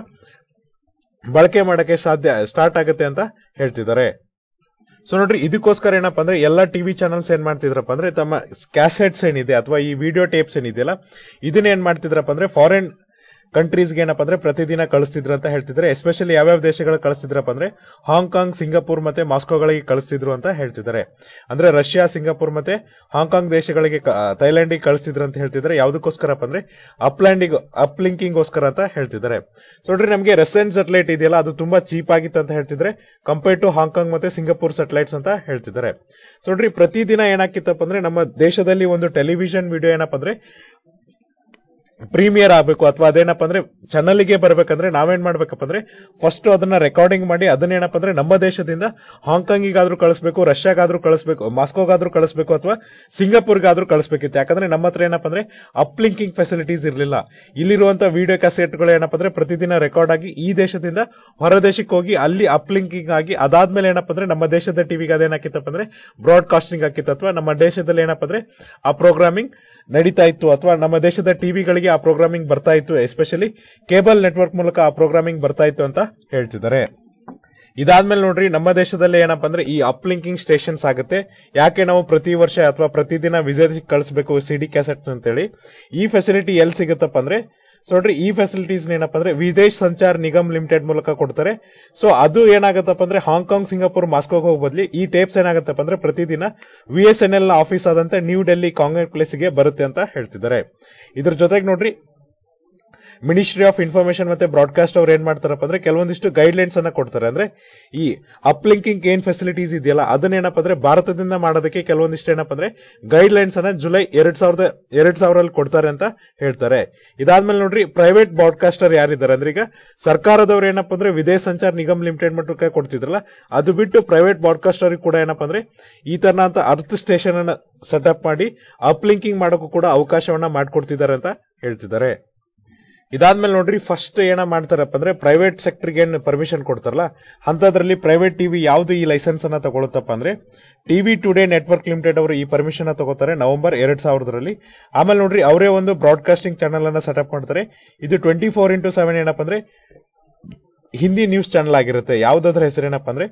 ಬಳಕೆ ಮಾಡಕ್ಕೆ ಸಾಧ್ಯ ಸ್ಟಾರ್ಟ್ ಆಗುತ್ತೆ ಅಂತ ಹೇಳ್ತಿದ್ದಾರೆ ಸೊ ನೋಡ್ರಿ ಇದಕ್ಕೋಸ್ಕರ ಏನಪ್ಪಾ ಅಂದ್ರೆ ಎಲ್ಲ ಟಿವಿ ಚಾನಲ್ಸ್ ಏನ್ ಮಾಡ್ತಿದ್ರಪ್ಪ ಅಂದ್ರೆ ತಮ್ಮ ಕ್ಯಾಸೆಟ್ಸ್ ಏನಿದೆ ಅಥವಾ ಈ ವಿಡಿಯೋ ಟೇಪ್ಸ್ ಏನಿದೆಯಲ್ಲ ಇದನ್ನ ಏನ್ ಮಾಡ್ತಿದ್ರಪ್ಪ ಅಂದ್ರೆ ಫಾರಿನ್ ಕಂಟ್ರೀಸ್ಗೆ ಏನಪ್ಪ ಅಂದ್ರೆ ಪ್ರತಿದಿನ ಕಳಿಸ್ತಿದ್ರು ಅಂತ ಹೇಳ್ತಿದ್ರೆ ಎಸ್ಪೆಷಲಿ ಯಾವ್ಯಾವ ದೇಶಗಳು ಕಳಿಸ್ತಿದ್ರಪ್ಪ ಅಂದ್ರೆ ಹಾಂಗ್ಕಾಂಗ್ ಸಿಂಗಾಪುರ್ ಮತ್ತೆ ಮಾಸ್ಕೋಗಳಿಗೆ ಕಳಿಸ್ತಿದ್ರು ಅಂತ ಹೇಳ್ತಿದ್ದಾರೆ ಅಂದ್ರೆ ರಷ್ಯಾ ಸಿಂಗಾಪುರ್ ಮತ್ತೆ ಹಾಂಗ್ಕಾಂಗ್ ದೇಶಗಳಿಗೆ ಥೈಲ್ಯಾಂಡಿಗೆ ಕಳಿಸ್ತಿದ್ರು ಅಂತ ಹೇಳ್ತಿದ್ದಾರೆ ಯಾವ್ದಕ್ಕೋಸ್ಕರಪ್ಪ ಅಂದ್ರೆ ಅಪ್ಲ್ಯಾಂಡಿಗ್ ಅಪ್ಲಿಂಕಿಂಗ್ಗೋಸ್ಕರ ಅಂತ ಹೇಳ್ತಿದ್ದಾರೆ ಸೊ ನೋಡ್ರಿ ನಮಗೆ ರೆಸೆಂಟ್ ಸೆಟಲೈಟ್ ಇದೆಯಲ್ಲ ಅದು ತುಂಬಾ ಚೀಪ್ ಆಗಿತ್ತು ಅಂತ ಹೇಳ್ತಿದ್ರೆ ಕಂಪೇರ್ ಟು ಹಾಂಗ್ಕಾಂಗ್ ಮತ್ತೆ ಸಿಂಗಾಪುರ್ ಸೆಟಲೈಟ್ಸ್ ಅಂತ ಹೇಳ್ತಿದ್ದಾರೆ ಸೊ ನೋಡ್ರಿ ಪ್ರತಿದಿನ ಏನಾಕಿತ್ತಪ್ಪ ಅಂದ್ರೆ ನಮ್ಮ ದೇಶದಲ್ಲಿ ಒಂದು ಟೆಲಿವಿಷನ್ ವಿಡಿಯೋ ಏನಪ್ಪ ಅಂದ್ರೆ ಪ್ರೀಮಿಯರ್ ಆಗಬೇಕು ಅಥವಾ ಅದೇನಪ್ಪ ಅಂದ್ರೆ ಚಾನಲ್ಗೆ ಬರ್ಬೇಕಂದ್ರೆ ನಾವೇನ್ ಮಾಡ್ಬೇಕಪ್ಪ ಅಂದ್ರೆ ಫಸ್ಟ್ ಅದನ್ನ ರೆಕಾರ್ಡಿಂಗ್ ಮಾಡಿ ಅದನ್ನೇನಪ್ಪ ಅಂದ್ರೆ ನಮ್ಮ ದೇಶದಿಂದ ಹಾಂಗ್ಕಾಂಗಿಗಾದ್ರೂ ಕಳಿಸ್ಬೇಕು ರಷ್ಯಾಗಾದ್ರೂ ಕಳಿಸ್ಬೇಕು ಮಾಸ್ಕೋಗಾದ್ರೂ ಕಳಿಸ್ಬೇಕು ಅಥವಾ ಸಿಂಗಾಪುರ್ಗಾದ್ರೂ ಕಳಿಸ್ಬೇಕಿತ್ತು ಯಾಕಂದ್ರೆ ನಮ್ಮ ಹತ್ರ ಏನಪ್ಪ ಅಂದ್ರೆ ಅಪ್ ಲಿಂಕಿಂಗ್ ಫೆಸಿಲಿಟೀಸ್ ಇರಲಿಲ್ಲ ಇಲ್ಲಿರುವಂತ ವಿಡಿಯೋ ಕ್ಯಾಸೆಟ್ಗಳು ಏನಪ್ಪ ಅಂದ್ರೆ ಪ್ರತಿದಿನ ರೆಕಾರ್ಡ್ ಆಗಿ ಈ ದೇಶದಿಂದ ಹೊರ ದೇಶಕ್ಕೆ ಹೋಗಿ ಅಲ್ಲಿ ಅಪ್ ಲಿಂಕಿಂಗ್ ಆಗಿ ಅದಾದ್ಮೇಲೆ ಏನಪ್ಪ ಅಂದ್ರೆ ನಮ್ಮ ದೇಶದ ಟಿವಿಗೆ ಅದೇನಾಕಿತ್ತಪ್ಪ ಅಂದ್ರೆ ಬ್ರಾಡ್ಕಾಸ್ಟಿಂಗ್ ಆಕಿತ್ತು ಅಥವಾ ನಮ್ಮ ದೇಶದಲ್ಲಿ ಏನಪ್ಪ ಅಂದ್ರೆ ಆ ಪ್ರೋಗ್ರಾಮಿಂಗ್ ನಡೀತಾ ಇತ್ತು ಅಥವಾ ನಮ್ಮ ದೇಶದ ಟಿವಿಗಳಿಗೆ ಆ ಪ್ರೋಗ್ರಾಮಿಂಗ್ ಬರ್ತಾ ಇತ್ತು ಎಸ್ಪೆಷಲಿ ಕೇಬಲ್ ನೆಟ್ವರ್ಕ್ ಮೂಲಕ ಆ ಪ್ರೋಗ್ರಾಮಿಂಗ್ ಬರ್ತಾ ಇತ್ತು ಅಂತ ಹೇಳ್ತಿದ್ದಾರೆ ಇದಾದ್ಮೇಲೆ ನೋಡ್ರಿ ನಮ್ಮ ದೇಶದಲ್ಲಿ ಏನಪ್ಪಾ ಅಂದ್ರೆ ಈ ಅಪ್ ಲಿಂಕಿಂಗ್ ಸ್ಟೇಷನ್ಸ್ ಆಗುತ್ತೆ ಯಾಕೆ ನಾವು ಪ್ರತಿ ವರ್ಷ ಅಥವಾ ಪ್ರತಿದಿನ ವಿದೇಶಕ್ಕೆ ಕಳಿಸಬೇಕು ಸಿಡಿ ಕ್ಯಾಸೆಟ್ ಅಂತೇಳಿ ಈ ಫೆಸಿಲಿಟಿ ಎಲ್ಲಿ ಸಿಗುತ್ತಪ್ಪ ಅಂದ್ರೆ ಸೊ ನೋಡ್ರಿ ಈ ಫೆಸಿಲಿಟೀಸ್ ಏನಪ್ಪ ಅಂದ್ರೆ ವಿದೇಶ್ ಸಂಚಾರ್ ನಿಗಮ್ ಲಿಮಿಟೆಡ್ ಮೂಲಕ ಕೊಡ್ತಾರೆ ಸೊ ಅದು ಏನಾಗತ್ತಪ್ಪ ಅಂದ್ರೆ ಹಾಂಗ್ಕಾಂಗ್ ಸಿಂಗಾಪುರ್ ಮಾಸ್ಕೋಗೆ ಹೋಗೋ ಬದ್ಲಿ ಈ ಟೇಪ್ಸ್ ಏನಾಗತ್ತಪ್ಪ ಅಂದ್ರೆ ಪ್ರತಿದಿನ ವಿ ಎಸ್ ಎನ್ ಎಲ್ ನ ಆಫೀಸ್ ಆದಂತ ನ್ಯೂ ಡೆಲ್ಲಿ ಕಾಂಗ್ರೆಸ್ ಪ್ಲೇಸ್ಗೆ ಬರುತ್ತೆ ಅಂತ ಹೇಳ್ತಿದ್ದಾರೆ ಇದ್ರ ಜೊತೆಗೆ ನೋಡ್ರಿ ಮಿನಿಸ್ಟ್ರಿ ಆಫ್ ಇನ್ಫಾರ್ಮೇಶನ್ ಮತ್ತೆ ಬ್ರಾಡ್ಕಾಸ್ಟ್ ಅವ್ರು ಏನ್ ಮಾಡ್ತಾರಪ್ಪ ಅಂದ್ರೆ ಕೆಲವೊಂದಿಷ್ಟು ಗೈಡ್ ಲೈನ್ಸ್ ಅನ್ನ ಕೊಡ್ತಾರೆ ಅಂದ್ರೆ ಈ ಅಪ್ ಲಿಂಕಿಂಗ್ ಏನ್ ಫೆಸಿಲಿಟೀಸ್ ಇದೆಯಲ್ಲ ಅದನ್ನೇನಪ್ಪ ಅಂದ್ರೆ ಭಾರತದಿಂದ ಮಾಡೋದಕ್ಕೆ ಕೆಲವೊಂದಿಷ್ಟು ಏನಪ್ಪ ಅಂದ್ರೆ ಗೈಡ್ ಲೈನ್ಸ್ ಅನ್ನ ಜುಲೈ ಎರಡ್ ಸಾವಿರದ ಎರಡ್ ಸಾವಿರಲ್ಲಿ ಕೊಡ್ತಾರೆ ಅಂತ ಹೇಳ್ತಾರೆ ಇದಾದ್ಮೇಲೆ ನೋಡ್ರಿ ಪ್ರೈವೇಟ್ ಬ್ರಾಡ್ಕಾಸ್ಟರ್ ಯಾರಿದ್ದಾರೆ ಅಂದ್ರೆ ಈಗ ಸರ್ಕಾರದವ್ರು ಏನಪ್ಪ ಅಂದ್ರೆ ವಿದೇಶ ಸಂಚಾರ್ ನಿಗಮ್ ಲಿಮಿಟೆಡ್ ಮಟ್ಟಕ್ಕೆ ಕೊಡ್ತಿದ್ರಲ್ಲ ಅದು ಬಿಟ್ಟು ಪ್ರೈವೇಟ್ ಬ್ರಾಡ್ಕಾಸ್ಟರ್ ಕೂಡ ಏನಪ್ಪ ಅಂದ್ರೆ ಈ ತರ ಅಂತ ಅರ್ತ್ ಸ್ಟೇಷನ್ ಅನ್ನ ಸೆಟಪ್ ಮಾಡಿ ಅಪ್ ಲಿಂಕಿಂಗ್ ಮಾಡೋಕ್ಕೂ ಕೂಡ ಅವಕಾಶವನ್ನ ಮಾಡ್ಕೊಡ್ತಿದ್ದಾರೆ ಅಂತ ಹೇಳ್ತಿದ್ದಾರೆ ಇದಾದ್ಮೇಲೆ ನೋಡ್ರಿ ಫಸ್ಟ್ ಏನ ಮಾಡ್ತಾರಪ್ಪ ಅಂದ್ರೆ ಪ್ರೈವೇಟ್ ಸೆಕ್ಟರ್ಗೆ ಏನ್ ಪರ್ಮಿಷನ್ ಕೊಡ್ತಾರಲ್ಲ ಅಂತದ್ರಲ್ಲಿ ಪ್ರೈವೇಟ್ ಟಿವಿ ಯಾವ್ದು ಈ ಲೈಸೆನ್ಸ್ ಅನ್ನ ತಗೊಳುತ್ತಪ್ಪ ಅಂದ್ರೆ ಟಿವಿ ಟುಡೇ ನೆಟ್ವರ್ಕ್ ಲಿಮಿಟೆಡ್ ಅವರು ಈ ಪರ್ಮಿಷನ್ ತಗೋತಾರೆ ನವೆಂಬರ್ ಎರಡ್ ಸಾವಿರದಲ್ಲಿ ಆಮೇಲೆ ನೋಡ್ರಿ ಅವರೇ ಒಂದು ಬ್ರಾಡ್ಕಾಸ್ಟಿಂಗ್ ಚಾನಲ್ ಅನ್ನ ಸೆಟಪ್ ಮಾಡ್ತಾರೆ ಇದು ಟ್ವೆಂಟಿ ಫೋರ್ ಇಂಟು ಸೆವೆನ್ ಏನಪ್ಪ ಅಂದ್ರೆ ಹಿಂದಿ ನ್ಯೂಸ್ ಚಾನಲ್ ಆಗಿರುತ್ತೆ ಯಾವ್ದಾದ್ರ ಹೆಸರೇನಪ್ಪ ಅಂದ್ರೆ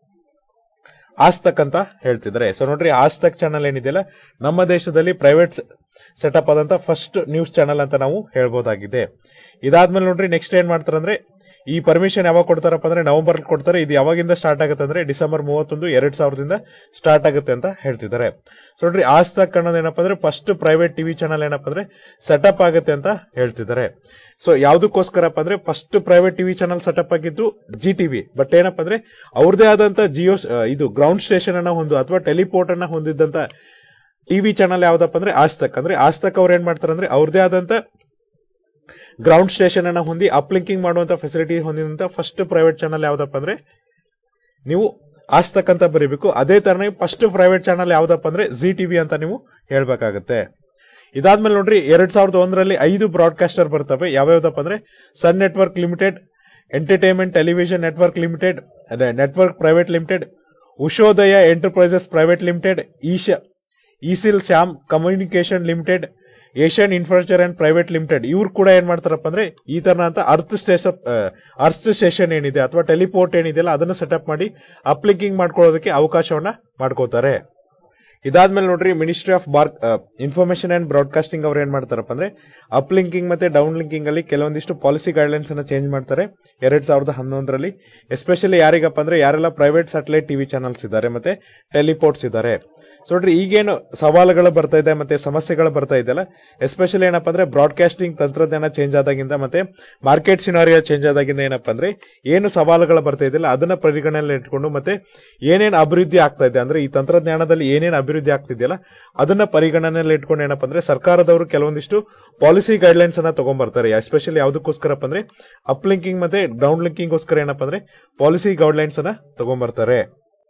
ಆಸ್ತಕ್ ಅಂತ ಹೇಳ್ತಿದ್ದಾರೆ ಸೊ ನೋಡ್ರಿ ಆಸ್ತಕ್ ಚಾನಲ್ ಏನಿದೆಯಲ್ಲ ನಮ್ಮ ದೇಶದಲ್ಲಿ ಪ್ರೈವೇಟ್ ಸೆಟಪ್ ಆದಂತ ಫಸ್ಟ್ ನ್ಯೂಸ್ ಚಾನಲ್ ಅಂತ ನಾವು ಹೇಳ್ಬೋದಾಗಿದೆ ಇದಾದ್ಮೇಲೆ ನೋಡ್ರಿ ನೆಕ್ಸ್ಟ್ ಏನ್ ಮಾಡ್ತಾರಂದ್ರೆ ಈ ಪರ್ಮಿಷನ್ ಯಾವಾಗ ಕೊಡ್ತಾರಪ್ಪ ಅಂದ್ರೆ ನವೆಂಬರ್ ಕೊಡ್ತಾರೆ ಇದು ಯಾವಾಗಿಂದ ಸ್ಟಾರ್ಟ್ ಆಗುತ್ತೆ ಅಂದ್ರೆ ಡಿಸೆಂಬರ್ ಮೂವತ್ತೊಂದು ಎರಡ್ ಸಾವಿರದಿಂದ ಸ್ಟಾರ್ಟ್ ಆಗುತ್ತೆ ಅಂತ ಹೇಳ್ತಿದ್ದಾರೆ ಸೊ ನೋಡ್ರಿ ಆಸ್ತಕ್ ಅನ್ನೋದು ಏನಪ್ಪ ಅಂದ್ರೆ ಫಸ್ಟ್ ಪ್ರೈವೇಟ್ ಟಿವಿ ಚಾನಲ್ ಏನಪ್ಪ ಅಂದ್ರೆ ಸೆಟಪ್ ಆಗುತ್ತೆ ಅಂತ ಹೇಳ್ತಿದ್ದಾರೆ ಸೊ ಯಾವ್ದಕ್ಕೋಸ್ಕರಪ್ಪ ಅಂದ್ರೆ first private TV channel setup ಆಗಿದ್ದು ಜಿ ಟಿವಿ ಬಟ್ ಏನಪ್ಪ ಅಂದ್ರೆ ಅವ್ರದೇ ಆದಂತ ಜಿಯೋ ಇದು ಗ್ರೌಂಡ್ ಸ್ಟೇಷನ್ ಅನ್ನ ಹೊಂದು ಅಥವಾ ಟೆಲಿಪೋರ್ಟ್ ಅನ್ನ ಹೊಂದಿದ್ದಂತ ಟಿವಿ ಚಾನಲ್ ಯಾವ್ದಪ್ಪ ಅಂದ್ರೆ ಆಸ್ತಕ್ ಅಂದ್ರೆ ಆಸ್ತಕ್ ಅವ್ರು ಏನ್ ಮಾಡ್ತಾರೆ ಅಂದ್ರೆ ಅವ್ರದೇ ಆದಂತ ಗ್ರೌಂಡ್ ಸ್ಟೇಷನ್ ಅನ್ನ ಹೊಂದಿ ಅಪ್ಲಿಂಕಿಂಗ್ ಮಾಡುವಂತ ಫೆಸಿಲಿಟಿ ಹೊಂದಿದಂತ ಫಸ್ಟ್ ಪ್ರೈವೇಟ್ ಚಾನಲ್ ಯಾವ್ದಪ್ಪ ಅಂದ್ರೆ ನೀವು ಆಸ್ತಕ್ ಅಂತ ಬರೀಬೇಕು ಅದೇ ತರನೇ ಫಸ್ಟ್ ಪ್ರೈವೇಟ್ ಚಾನಲ್ ಯಾವ್ದಪ್ಪ ಅಂದ್ರೆ ಜಿ ಟಿವಿ ಅಂತ ನೀವು ಹೇಳ್ಬೇಕಾಗತ್ತೆ ಇದಾದ್ಮೇಲೆ ನೋಡ್ರಿ ಎರಡ್ ಸಾವಿರದ ಒಂದರಲ್ಲಿ ಐದು ಬ್ರಾಡ್ಕಾಸ್ಟರ್ ಬರ್ತವೆ ಯಾವ್ಯಾವ್ದಪ್ಪ ಅಂದ್ರೆ Sun network limited entertainment television network limited ಅದೇ network private limited Ushodaya enterprises private limited ಈಶ ಈಸಿಲ್ Shyam communication limited Asian infrastructure and private limited ಇವ್ರು ಕೂಡ ಏನ್ ಮಾಡ್ತಾರಪ್ಪ ಅಂದ್ರೆ ಈ ತರ ಅಂತ ಅರ್ತ್ ಸ್ಟೇಷನ್ ಅರ್ತ್ ಸ್ಟೇಷನ್ ಏನಿದೆ ಅಥವಾ ಟೆಲಿಪೋರ್ಟ್ ಏನಿದೆಯಲ್ಲ ಅದನ್ನ ಸೆಟಪ್ ಮಾಡಿ ಅಪ್ಲಿಂಕಿಂಗ್ ಮಾಡ್ಕೊಳ್ಳೋದಕ್ಕೆ ಅವಕಾಶವನ್ನ ಮಾಡ್ಕೋತಾರೆ ಇದಾದ್ಮೇಲೆ ನೋಡ್ರಿ ಮಿನಿಸ್ಟ್ರಿ ಆಫ್ ಬಾರ್ ಇನ್ಫಾರ್ಮೇಶನ್ ಅಂಡ್ ಬ್ರಾಡ್ಕಾಸ್ಟಿಂಗ್ ಅವ್ರು ಏನ್ ಮಾಡ್ತಾರಪ್ಪ ಅಂದ್ರೆ ಅಪ್ ಲಿಂಕಿಂಗ್ ಮತ್ತೆ ಡೌನ್ ಲಿಂಕಿಂಗ್ ಅಲ್ಲಿ ಕೆಲವೊಂದಿಷ್ಟು ಪಾಲಿಸಿ ಗೈಡ್ಲೈನ್ಸ್ ಅನ್ನ ಚೇಂಜ್ ಮಾಡ್ತಾರೆ ಎರಡ್ ಸಾವಿರದ ಹನ್ನೊಂದರಲ್ಲಿ ಎಸ್ಪೆಷಲಿ ಯಾರಿಗಪ್ಪ ಅಂದ್ರೆ ಯಾರೆಲ್ಲ ಪ್ರೈವೇಟ್ ಸ್ಯಾಟಲೈಟ್ ಟಿವಿ ಚಾನಲ್ಸ್ ಇದ್ದಾರೆ ಮತ್ತೆ ಟೆಲಿಪೋರ್ಟ್ಸ್ ಇದ್ದಾರೆ ಸೊ ನೋಡ್ರಿ ಈಗೇನು ಸವಾಲುಗಳು ಬರ್ತಾ ಇದೆ ಮತ್ತೆ ಸಮಸ್ಯೆಗಳು ಬರ್ತಾ ಇದೆಯಲ್ಲ ಎಸ್ಪೆಷಲಿ ಏನಪ್ಪ ಅಂದ್ರೆ ಬ್ರಾಡ್ಕಾಸ್ಟಿಂಗ್ ತಂತ್ರಜ್ಞಾನ ಚೇಂಜ್ ಆದಾಗಿಂದ ಮತ್ತೆ ಮಾರ್ಕೆಟ್ ಸಿನಾರಿಯೋ ಚೇಂಜ್ ಆದಾಗಿಂದ ಏನಪ್ಪ ಅಂದ್ರೆ ಏನು ಸವಾಲುಗಳು ಬರ್ತಾ ಇದೆಯಲ್ಲ ಅದನ್ನ ಪರಿಗಣನೆಯಲ್ಲಿ ಇಟ್ಕೊಂಡು ಮತ್ತೆ ಏನೇನು ಅಭಿವೃದ್ಧಿ ಆಗ್ತಾ ಇದೆ ಅಂದ್ರೆ ಈ ತಂತ್ರಜ್ಞಾನದಲ್ಲಿ ಏನೇನು ಅಭಿವೃದ್ಧಿ ಆಗ್ತಿದೆಯಲ್ಲ ಅದನ್ನ ಪರಿಗಣನೆಯಲ್ಲಿ ಇಟ್ಕೊಂಡು ಏನಪ್ಪ ಅಂದ್ರೆ ಸರ್ಕಾರದವರು ಕೆಲವೊಂದಿಷ್ಟು ಪಾಲಿಸಿ ಗೈಡ್ಲೈನ್ಸ್ ಅನ್ನ ತಗೊಂಡ್ಬರ್ತಾರೆ ಎಸ್ಪೆಷಲಿ ಯಾವ್ದಕ್ಕೋಸ್ಕರಪ್ಪ ಅಂದ್ರೆ ಅಪ್ ಲಿಂಕಿಂಗ್ ಮತ್ತೆ ಡೌನ್ ಲಿಂಕಿಂಗ್ಗೋಸ್ಕರ ಏನಪ್ಪ ಅಂದ್ರೆ ಪಾಲಿಸಿ ಗೈಡ್ಲೈನ್ಸ್ ಅನ್ನ ತಗೊಂಡ್ಬರ್ತಾರೆ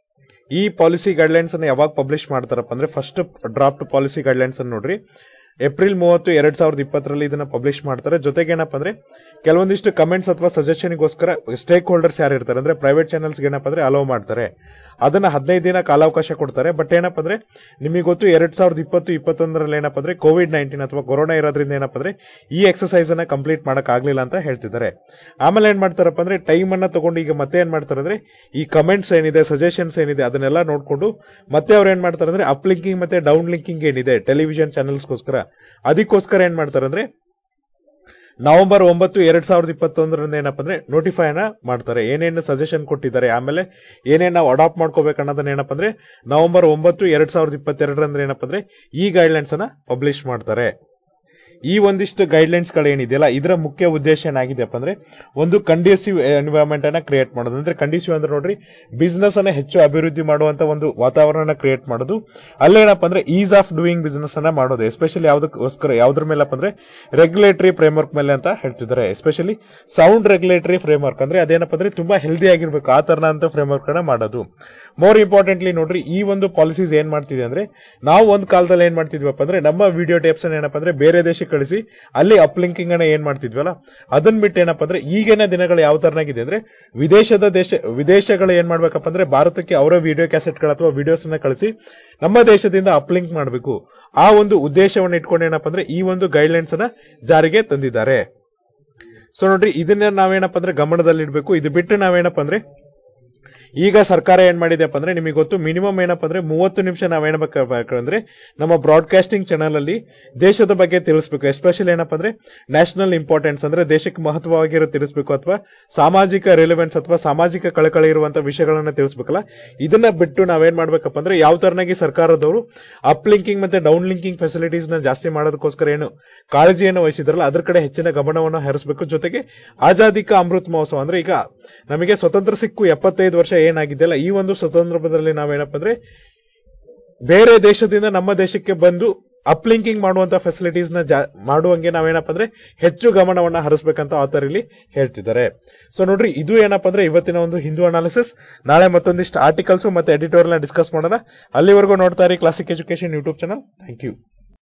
ಈ ಪಾಲಿಸಿ ಗೈಡ್ಲೈನ್ಸ್ ಅನ್ನು ಯಾವಾಗ ಪಬ್ಲಿಷ್ ಮಾಡ್ತಾರಪ್ಪ ಅಂದ್ರೆ ಫಸ್ಟ್ ಡ್ರಾಫ್ಟ್ ಪಾಲಿಸಿ ಗೈಡ್ಲೈನ್ಸ್ ಅನ್ನು ನೋಡ್ರಿ ಏಪ್ರಿಲ್ ಮೂವತ್ತು ಎರಡ್ ಸಾವಿರದ ಇಪ್ಪತ್ತರಲ್ಲಿ ಇದನ್ನ ಪಬ್ಲಿಷ್ ಮಾಡ್ತಾರೆ ಜೊತೆಗೆ ಏನಪ್ಪ ಅಂದ್ರೆ ಕೆಲವೊಂದಿಷ್ಟು ಕಮೆಂಟ್ಸ್ ಅಥವಾ ಸಜೆಷನ್ಗೋಸ್ಕರ ಸ್ಟೇಕ್ ಹೋಲ್ಡರ್ಸ್ ಯಾರು ಇರ್ತಾರೆ ಅಂದ್ರೆ ಪ್ರೈವೇಟ್ ಚಾನಲ್ಸ್ ಏನಪ್ಪ ಅಂದ್ರೆ ಅಲೋ ಮಾಡ್ತಾರೆ ಅದನ್ನ ಹದಿನೈದು ದಿನ ಕಾಲಾವಕಾಶ ಕೊಡ್ತಾರೆ ಬಟ್ ಏನಪ್ಪ ಅಂದ್ರೆ ನಿಮಗೆ ಗೊತ್ತು ಎರಡ್ ಸಾವಿರದ ಇಪ್ಪತ್ತು ಇಪ್ಪತ್ತೊಂದರಲ್ಲಿ ಏನಪ್ಪ ಅಂದ್ರೆ ಕೋವಿಡ್ ನೈನ್ಟೀನ್ ಅಥವಾ ಕೊರೋನಾ ಇರೋದ್ರಿಂದ ಏನಪ್ಪ ಅಂದ್ರೆ ಈ ಎಕ್ಸಸೈಸ್ ಅನ್ನ ಕಂಪ್ಲೀಟ್ ಮಾಡಕ್ ಆಗ್ಲಿಲ್ಲ ಅಂತ ಹೇಳ್ತಿದ್ದಾರೆ ಆಮೇಲೆ ಏನ್ ಮಾಡ್ತಾರಪ್ಪ ಅಂದ್ರೆ ಟೈಮ್ ಅನ್ನ ತಗೊಂಡು ಈಗ ಮತ್ತೆ ಏನ್ ಮಾಡ್ತಾರೆ ಅಂದ್ರೆ ಈ ಕಮೆಂಟ್ಸ್ ಏನಿದೆ ಸಜೆಷನ್ಸ್ ಏನಿದೆ ಅದನ್ನೆಲ್ಲ ನೋಡ್ಕೊಂಡು ಮತ್ತೆ ಅವ್ರು ಏನ್ ಮಾಡ್ತಾರೆ ಅಂದ್ರೆ ಅಪ್ ಲಿಂಕಿಂಗ್ ಮತ್ತೆ ಡೌನ್ ಲಿಂಕಿಂಗ್ ಏನಿದೆ ಟೆಲಿವಿಷನ್ ಚಾನೆಲ್ಸ್ಗೋಸ್ಕರ ಅದಕ್ಕೋಸ್ಕರ ಏನ್ ಮಾಡ್ತಾರೆ ಅಂದ್ರೆ ನವೆಂಬರ್ ಒಂಬತ್ತು ಎರಡ್ ಸಾವಿರದ ಇಪ್ಪತ್ತೊಂದರಿಂದ ಏನಪ್ಪ ಅಂದ್ರೆ ನೋಟಿಫೈನ ಮಾಡ್ತಾರೆ ಏನೇನು ಸಜೆಷನ್ ಕೊಟ್ಟಿದ್ದಾರೆ ಆಮೇಲೆ ಏನೇನು ನಾವು ಅಡಾಪ್ಟ್ ಮಾಡ್ಕೋಬೇಕು ಅನ್ನೋದನ್ನ ಏನಪ್ಪ ಅಂದ್ರೆ ನವೆಂಬರ್ ಒಂಬತ್ತು ಎರಡ್ ಸಾವಿರದ ಇಪ್ಪತ್ತೆರಡರಂದ್ರೆ ಏನಪ್ಪ ಅಂದ್ರೆ ಈ ಗೈಡ್ಲೈನ್ಸ್ ಅನ್ನ ಪಬ್ಲಿಷ್ ಮಾಡ್ತಾರೆ ಈ ಒಂದಿಷ್ಟು ಗೈಡ್ಲೈನ್ಸ್ ಗಳು ಏನಿದೆಯಲ್ಲ ಇದರ ಮುಖ್ಯ ಉದ್ದೇಶ ಏನಾಗಿದೆಯಪ್ಪ ಅಂದ್ರೆ ಒಂದು ಕಂಡೀಸಿವ್ ಎನ್ವೈರನ್ಮೆಂಟ್ ಅನ್ನ ಕ್ರಿಯೇಟ್ ಮಾಡೋದು ಅಂದ್ರೆ ಕಂಡೀಸಿವ್ ಅಂದ್ರೆ ನೋಡ್ರಿ ಬಿಸ್ನೆಸ್ ಅನ್ನ ಹೆಚ್ಚು ಅಭಿವೃದ್ಧಿ ಮಾಡುವಂತ ಒಂದು ವಾತಾವರಣ ಕ್ರಿಯೇಟ್ ಮಾಡೋದು ಅಲ್ಲೇನಪ್ಪ ಅಂದ್ರೆ ಈಸ್ ಆಫ್ ಡೂಯಿಂಗ್ ಬಿಸ್ನೆಸ್ ಅನ್ನ ಮಾಡೋದು ಎಸ್ಪೆಷಲಿ ಯಾವ್ದಕ್ಕೋಸ್ಕರ ಯಾವ್ದ್ರ ಮೇಲಪ್ಪ ಅಂದ್ರೆ ರೆಗ್ಯುಲೇಟರಿ ಫ್ರೇಮ್ವರ್ಕ್ ಮೇಲೆ ಅಂತ ಹೇಳ್ತಿದ್ದಾರೆ ಎಸ್ಪೆಷಲಿ ಸೌಂಡ್ ರೆಗ್ಯುಲೇಟರಿ ಫ್ರೇಮ್ವರ್ಕ್ ಅಂದ್ರೆ ಅದೇನಪ್ಪ ಅಂದ್ರೆ ತುಂಬಾ ಹೆಲ್ದಿ ಆಗಿರ್ಬೇಕು ಆ ತರನ ಅಂತ ಫ್ರೇಮ್ವರ್ಕ್ ಅನ್ನ ಮಾಡೋದು ಮೋರ್ ಇಂಪಾರ್ಟೆಂಟ್ಲಿ ನೋಡ್ರಿ ಈ ಒಂದು ಪಾಲಿಸೀಸ್ ಏನ್ ಮಾಡ್ತಿದೆ ಅಂದ್ರೆ ನಾವು ಒಂದ್ ಕಾಲದಲ್ಲಿ ಏನ್ ಮಾಡ್ತಿದ್ವಪ್ಪ ಅಂದ್ರೆ ನಮ್ಮ ವಿಡಿಯೋ ಟೇಪ್ಸ್ ಏನಪ್ಪ ಅಂದ್ರೆ ಬೇರೆ ದೇಶಕ್ಕೆ ಕಳಿಸಿ ಅಲ್ಲಿ ಅಪ್ಲಿಂಕಿಂಗ್ ಅನ್ನ ಏನ್ ಮಾಡ್ತಿದ್ವಲ್ಲ ಅದನ್ನ ಬಿಟ್ಟು ಏನಪ್ಪ ಅಂದ್ರೆ ಈಗಿನ ದಿನಗಳು ಯಾವ ತರನಾಗಿದೆ ಅಂದ್ರೆ ವಿದೇಶದ ದೇಶ ವಿದೇಶಗಳು ಏನ್ ಮಾಡ್ಬೇಕಪ್ಪ ಅಂದ್ರೆ ಭಾರತಕ್ಕೆ ಅವರ ವಿಡಿಯೋ ಕ್ಯಾಸೆಟ್ಗಳು ಅಥವಾ ವಿಡಿಯೋಸ್ ಅನ್ನ ಕಳಿಸಿ ನಮ್ಮ ದೇಶದಿಂದ ಅಪ್ಲಿಂಕ್ ಮಾಡಬೇಕು ಆ ಒಂದು ಉದ್ದೇಶವನ್ನು ಇಟ್ಕೊಂಡು ಏನಪ್ಪ ಅಂದ್ರೆ ಈ ಒಂದು ಗೈಡ್ಲೈನ್ಸ್ ಅನ್ನ ಜಾರಿಗೆ ತಂದಿದ್ದಾರೆ ಸೊ ನೋಡ್ರಿ ಇದನ್ನ ನಾವೇನಪ್ಪ ಅಂದ್ರೆ ಗಮನದಲ್ಲಿಡ್ಬೇಕು ಇದು ಬಿಟ್ಟು ನಾವೇನಪ್ಪ ಅಂದ್ರೆ ಈಗ ಸರ್ಕಾರ ಏನ್ ಮಾಡಿದೆಪ್ಪ ಅಂದ್ರೆ ನಿಮಗೆ ಗೊತ್ತು ಮಿನಿಮಮ್ ಏನಪ್ಪ ಅಂದ್ರೆ ಮೂವತ್ತು ನಿಮಿಷ ನಾವೇನಬೇಕಂದ್ರೆ ನಮ್ಮ ಬ್ರಾಡ್ಕಾಸ್ಟಿಂಗ್ ಚಾನಲ್ ಅಲ್ಲಿ ದೇಶದ ಬಗ್ಗೆ ತಿಳಿಸ್ಬೇಕು ಎಸ್ಪೆಷಲಿ ಏನಪ್ಪ ಅಂದ್ರೆ ನ್ಯಾಷನಲ್ ಇಂಪಾರ್ಟೆನ್ಸ್ ಅಂದ್ರೆ ದೇಶಕ್ಕೆ ಮಹತ್ವವಾಗಿರೋ ತಿಳಿಸ್ಬೇಕು ಅಥವಾ ಸಾಮಾಜಿಕ ರಿಲೆವೆನ್ಸ್ ಅಥವಾ ಸಾಮಾಜಿಕ ಕಳಕಳಿ ಇರುವಂತ ವಿಷಯಗಳನ್ನ ತಿಳಿಸ್ಬೇಕಲ್ಲ ಇದನ್ನ ಬಿಟ್ಟು ನಾವೇನ್ ಮಾಡ್ಬೇಕಪ್ಪ ಅಂದ್ರೆ ಯಾವ ತರನಾಗಿ ಸರ್ಕಾರದವರು ಅಪ್ ಲಿಂಕಿಂಗ್ ಮತ್ತೆ ಡೌನ್ ಲಿಂಕಿಂಗ್ ಫೆಸಿಲಿಟೀಸ್ ನ ಜಾಸ್ತಿ ಮಾಡೋದಕ್ಕೋಸ್ಕರ ಏನು ಕಾಳಜಿಯನ್ನು ವಹಿಸಿದ್ರಲ್ಲ ಅದ್ರ ಕಡೆ ಹೆಚ್ಚಿನ ಗಮನವನ್ನು ಹರಿಸಬೇಕು ಜೊತೆಗೆ ಆಜಾದಿ ಕಾ ಅಮೃತ್ ಮಹೋತ್ಸವ ಅಂದ್ರೆ ಈಗ ನಮಗೆ ಸ್ವತಂತ್ರ ಸಿಕ್ಕು ಎಪ್ಪತ್ತೈದು ವರ್ಷ ಏನಾಗಿದೆಯಲ್ಲ ಈ ಒಂದು ಸ್ವತಂತ್ರದಲ್ಲಿ ನಾವೇನಪ್ಪ ಅಂದ್ರೆ ಬೇರೆ ದೇಶದಿಂದ ನಮ್ಮ ದೇಶಕ್ಕೆ ಬಂದು ಅಪ್ಲಿಂಕಿಂಗ್ ಮಾಡುವಂತ ಫೆಸಿಲಿಟೀಸ್ ನ ಜಾ- ಮಾಡುವಂಗೆ ನಾವೇನಪ್ಪ ಅಂದ್ರೆ ಹೆಚ್ಚು ಗಮನವನ್ನ ಹರಿಸಬೇಕಂತ ಆತರ್ ಇಲ್ಲಿ ಹೇಳ್ತಿದ್ದಾರೆ ಸೊ ನೋಡ್ರಿ ಇದು ಏನಪ್ಪ ಅಂದ್ರೆ ಇವತ್ತಿನ ಒಂದು ಹಿಂದೂ ಅನಾಲಿಸಿಸ್ ನಾಳೆ ಮತ್ತೊಂದಿಷ್ಟು ಆರ್ಟಿಕಲ್ಸ್ ಮತ್ತೆ ಎಡಿಟೋರಿಯಲ್ ಡಿಸ್ಕಸ್ ಮಾಡೋಣ ಅಲ್ಲಿವರೆಗೂ ನೋಡ್ತಾ ಇರಿ classic education YouTube channel thank you